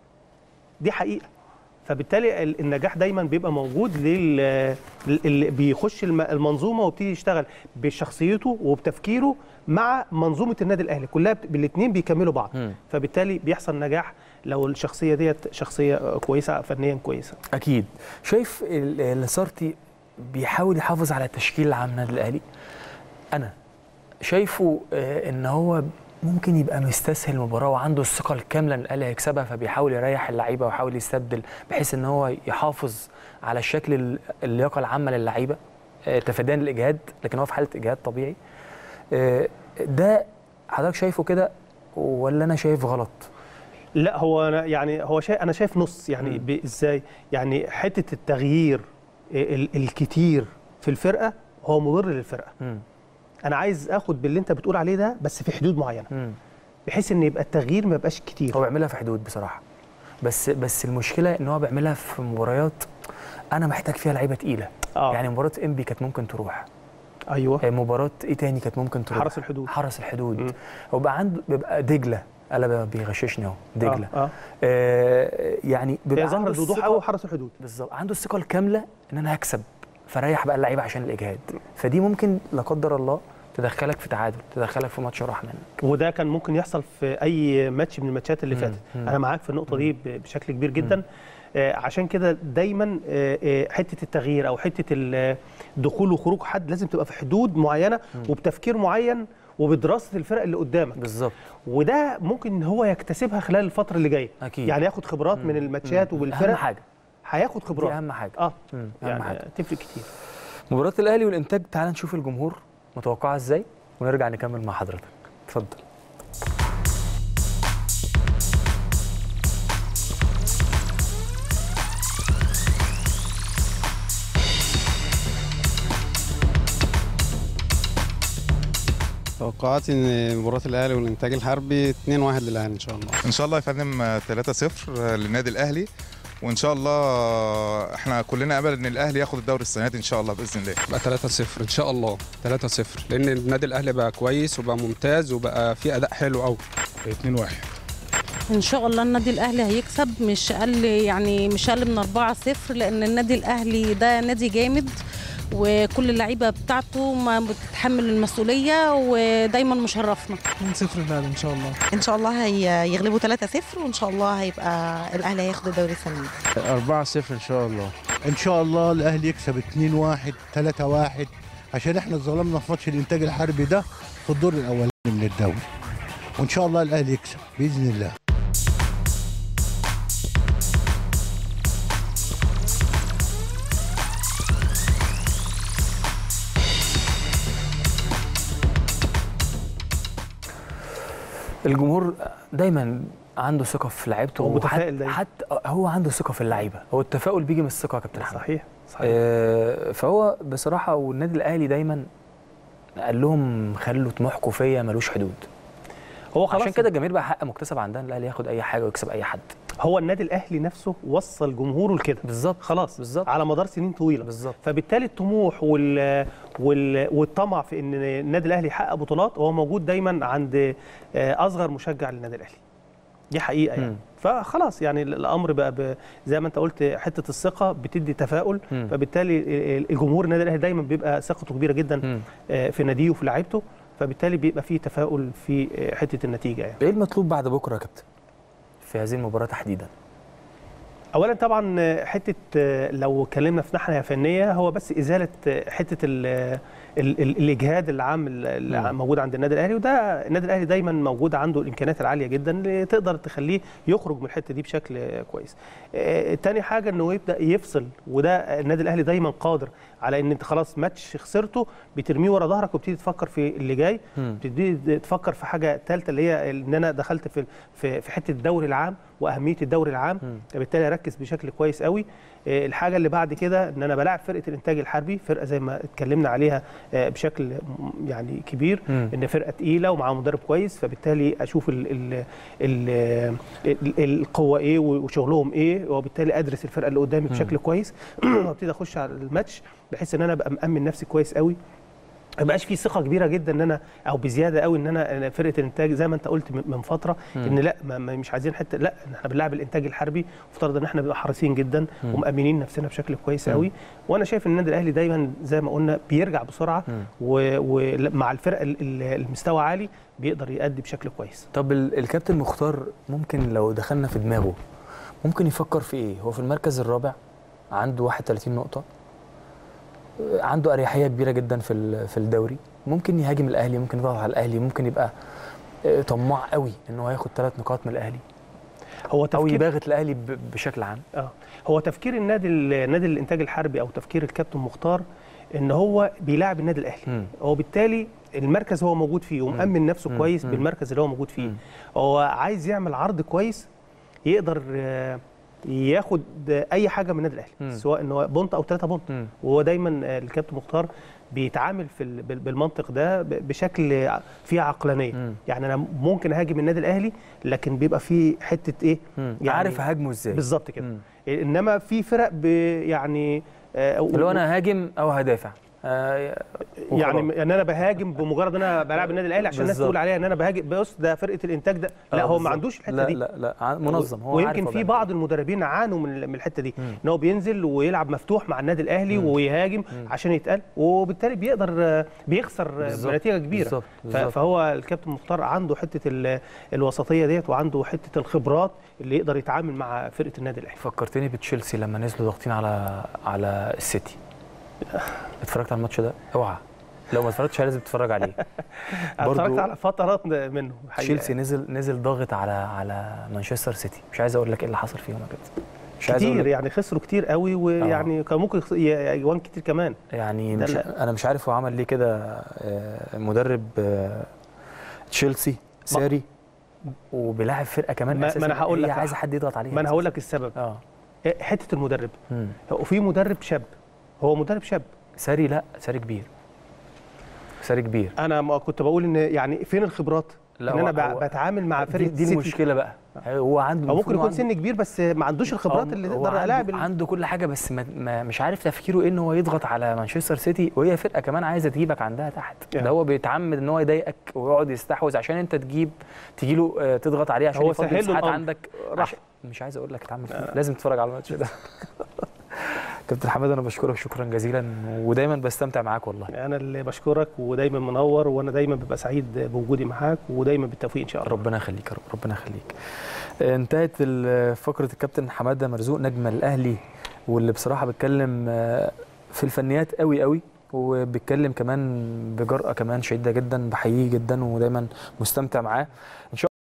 دي حقيقه فبالتالي ال- النجاح دايما بيبقى موجود لل اللي بيخش الم- المنظومه ويبتدي يشتغل بشخصيته وبتفكيره مع منظومه النادي الاهلي كلها بالاثنين بيكملوا بعض مم. فبالتالي بيحصل نجاح لو الشخصيه ديت شخصيه آه، كويسه فنيا كويسه اكيد شايف ال- اللي سارتي بيحاول يحافظ على التشكيل العام للنادي الاهلي انا شايفه آه، ان هو ممكن يبقى مستسهل المباراه وعنده الثقه الكامله ان الاهلي هيكسبها فبيحاول يريح اللعيبه ويحاول يستبدل بحيث ان هو يحافظ على الشكل ال- اللياقه العامه للعيبه آه، تفاديا للاجهاد لكن هو في حاله اجهاد طبيعي آه، ده حضرتك شايفه كده ولا انا شايف غلط لا هو أنا يعني هو شايف انا شايف نص يعني ب- ازاي يعني حته التغيير ال- الكتير في الفرقه هو مضر للفرقه مم. انا عايز اخد باللي انت بتقول عليه ده بس في حدود معينه مم. بحيث ان يبقى التغيير ما يبقاش كتير هو بيعملها في حدود بصراحه بس بس المشكله ان هو بيعملها في مباريات انا محتاج فيها لعيبه تقيله آه. يعني مباراه انبي كانت ممكن تروح ايوه آه، مباراه ايه تاني كانت ممكن تروح حرس الحدود. حرس الحدود هو بقى عنده بيبقى دجله قلبه بيغششني اهو دجله اه, آه. آه يعني بيبقى هي ظهر عنده بوضوح الثقة- قوي حرس الحدود بالظبط عنده الثقه الكامله ان انا هكسب فريح بقى اللعيبه عشان الاجهاد فدي ممكن لا قدر الله تدخلك في تعادل تدخلك في ماتش راح منك وده كان ممكن يحصل في اي ماتش من الماتشات اللي مم. فاتت مم. انا معاك في النقطه دي ب- بشكل كبير جدا آه عشان كده دايما آه آه، حته التغيير او حته ال- دخول وخروج حد لازم تبقى في حدود معينه وبتفكير معين وبدراسه الفرق اللي قدامك بالظبط وده ممكن ان هو يكتسبها خلال الفتره اللي جايه أكيد. يعني ياخد خبرات من الماتشات وبالفرق اهم حاجه هياخد خبرات دي اهم حاجه اه مم. اهم يعني حاجه تفرق كتير مباراة الأهلي والإنتاج تعال نشوف الجمهور متوقعة إزاي ونرجع نكمل مع حضرتك اتفضل توقعاتي ان مباراه الاهلي والانتاج الحربي 2-1 للاهلي ان شاء الله ان شاء الله يا فندم 3-0 للنادي الاهلي وان شاء الله احنا كلنا امل ان الاهلي ياخد الدوري السنه دي ان شاء الله باذن الله بقى 3-0 ان شاء الله 3-0 لان النادي الاهلي بقى كويس وبقى ممتاز وبقى فيه اداء حلو قوي 2-1 ان شاء الله النادي الاهلي هيكسب مش اقل يعني مش اقل من 4-0 لان النادي الاهلي ده نادي جامد وكل اللعيبه بتاعته ما بتتحمل المسؤوليه ودايما مشرفنا 2-0 الاهلي ان شاء الله ان شاء الله هيغلبوا 3-0 وان شاء الله هيبقى الاهلي هياخد الدوري السنه دي 4-0 ان شاء الله ان شاء الله الاهلي يكسب 2-1 3-1 عشان احنا اتظلمنا في ماتش الانتاج الحربي ده في الدور الاولاني من الدوري وان شاء الله الاهلي يكسب باذن الله الجمهور دايما عنده ثقة في لعيبته هو متفائل وحت- دايما. حتى هو عنده ثقة في اللعيبة هو التفاؤل بيجي من الثقة يا كابتن حمد صحيح صحيح آه فهو بصراحة والنادي الأهلي دايما قال لهم خلوا طموحكم فيا ملوش حدود هو خلاص عشان كده الجماهير بقى حق مكتسب عندها إن الاهلي ياخد اي حاجه ويكسب اي حد هو النادي الاهلي نفسه وصل جمهوره لكده بالظبط خلاص بالظبط على مدار سنين طويله بالظبط فبالتالي الطموح وال... وال... والطمع في ان النادي الاهلي يحقق بطولات هو موجود دايما عند آه، اصغر مشجع للنادي الاهلي دي حقيقه يعني مم. فخلاص يعني الامر بقى ب- زي ما انت قلت حته الثقه بتدي تفاؤل مم. فبالتالي ال- الجمهور النادي الاهلي دايما بيبقى ثقته كبيره جدا آه، في ناديه وفي لعيبته فبالتالي بيبقى فيه تفاؤل في آه، حته النتيجه يعني ايه المطلوب بعد بكره يا كابتن في هذه المباراه تحديدا اولا طبعا آه، حته آه، لو اتكلمنا في ناحيه فنيه هو بس ازاله آه، حته ال ال ال الاجهاد العام اللي مم. موجود عند النادي الاهلي وده النادي الاهلي دايما موجود عنده الامكانيات العاليه جدا اللي تقدر تخليه يخرج من الحته دي بشكل آه، كويس. آه، تاني حاجه انه يبدا يفصل وده النادي الاهلي دايما قادر على ان انت خلاص ماتش خسرته بترميه ورا ظهرك وبتبتدي تفكر في اللي جاي مم. بتبتدي تفكر في حاجه ثالثه اللي هي ان انا دخلت في في في حته الدوري العام واهميه الدوري العام فبالتالي اركز بشكل كويس قوي آه، الحاجه اللي بعد كده ان انا بلاعب فرقه الانتاج الحربي فرقه زي ما اتكلمنا عليها آه، بشكل م- يعني كبير مم. ان فرقه تقيله ومعاها مدرب كويس فبالتالي اشوف ال ال ال ال القوه ايه وشغلهم ايه وبالتالي ادرس الفرقه اللي قدامي بشكل كويس وابتدي اخش على الماتش بحيث ان انا ابقى مامن نفسي كويس قوي ما بقاش في ثقه كبيره جدا ان انا او بزياده قوي ان انا أنا فرقه الانتاج زي ما انت قلت من من فتره مم. ان لا ما ما- مش عايزين حته لا إن احنا بنلعب الانتاج الحربي مفترض ان احنا نبقى حريصين جدا مم. ومامنين نفسنا بشكل كويس مم. قوي وانا شايف ان النادي الاهلي دايما زي ما قلنا بيرجع بسرعه مم. ومع الفرق ال- ال- المستوى عالي بيقدر يأدي بشكل كويس طب ال- الكابتن مختار ممكن لو دخلنا في دماغه ممكن يفكر في ايه هو في المركز الرابع عنده 31 نقطه آه، عنده اريحيه كبيره جدا في ال- في الدوري ممكن يهاجم الاهلي ممكن يضغط على الاهلي ممكن يبقى آه، طماع قوي ان هو ياخد ثلاث نقاط من الاهلي هو او تفكير يباغت الاهلي ب- بشكل عام اه هو تفكير النادي ال- نادي الانتاج الحربي او تفكير الكابتن مختار ان هو بيلاعب النادي الاهلي مم. هو بالتالي المركز هو موجود فيه ومأمن نفسه مم. كويس مم. بالمركز اللي هو موجود فيه هو عايز يعمل عرض كويس يقدر آه، ياخد اي حاجه من النادي مم. الاهلي سواء ان هو بونت او ثلاثه بونت مم. وهو دايما آه، الكابتن مختار بيتعامل في ال- بال- بالمنطق ده ب- بشكل ع- فيه عقلانيه مم. يعني انا ممكن اهاجم النادي الاهلي لكن بيبقى فيه حته ايه مم. عارف اهاجمه ازاي بالظبط كده انما في فرق ب يعني آه، اللي هو انا هاجم او هدافع آه، يعني وخلاص. يعني انا بهاجم بمجرد ان انا بلعب النادي الاهلي عشان الناس بالظبط. تقول عليا ان انا بهاجم بص ده فرقه الانتاج ده لا آه، هو ما بالظبط. عندوش الحته لا دي لا لا ع- منظم هو عارف ويمكن هو في بيعمل بعض المدربين عانوا من من الحته دي ان هو بينزل ويلعب مفتوح مع النادي الاهلي ويهاجم عشان يتقال وبالتالي بيقدر آه، بيخسر آه، بالظبط. بنتيجه كبيره بالظبط. ف- بالظبط. فهو الكابتن مختار عنده حته ال- الوسطيه ديت وعنده حته الخبرات اللي يقدر يتعامل مع فرقه النادي الاهلي فكرتني بتشيلسي لما نزلوا ضاغطين على على السيتي اتفرجت على الماتش ده اوعى لو ما اتفرجتش عليه لازم تتفرج عليه اتفرجت على فترات منه حقيقة. تشيلسي نزل نزل ضاغط على على مانشستر سيتي مش عايز اقول لك ايه اللي حصل فيهم يا كابتن مش عايز أقول كتير لك- يعني خسروا كتير قوي ويعني كان ممكن يخس- ي- اجوان كتير كمان يعني ده مش لا. انا مش عارف هو عمل ليه كده آه، مدرب آه، تشيلسي ساري وبيلاعب فرقه كمان ما, ما أساساً انا هقول هي لك عايزه حد يضغط عليها ما انا هقول لك السبب اه حته المدرب مم. وفي مدرب شاب هو مدرب شاب ساري لا ساري كبير ساري كبير انا ما كنت بقول ان يعني فين الخبرات لا ان انا هو- ب- هو- بتعامل مع دي, فرقه دي سيتي. المشكله بقى هو عنده او ممكن المفروض يكون عنده- سن كبير بس ما عندوش الخبرات اللي هو تقدر عنده- الاعب ال- عنده كل حاجه بس ما ما مش عارف تفكيره ايه ان هو يضغط على مانشستر سيتي وهي فرقه كمان عايزه تجيبك عندها تحت ده هو بيتعمد ان هو يضايقك ويقعد يستحوذ عشان انت تجيب تجي له آه، تضغط عليه عشان هو يفضي سهل له مساحات الأمر. عندك راح. عشان مش عايز اقول لك اتعمل فيه لازم تتفرج على الماتش ده كابتن حماد انا بشكرك شكرا جزيلا ودايما بستمتع معاك والله انا اللي بشكرك ودايما منور وانا دايما ببقى سعيد بوجودي معاك ودايما بالتوفيق ان شاء الله ربنا يخليك يا رب ربنا يخليك انتهت ال- فقره الكابتن حماده مرزوق نجم الاهلي واللي بصراحه بيتكلم آه، في الفنيات قوي قوي وبيتكلم كمان بجرأة كمان شديدة جدا بحييه جدا ودايما مستمتع معاه ان شاء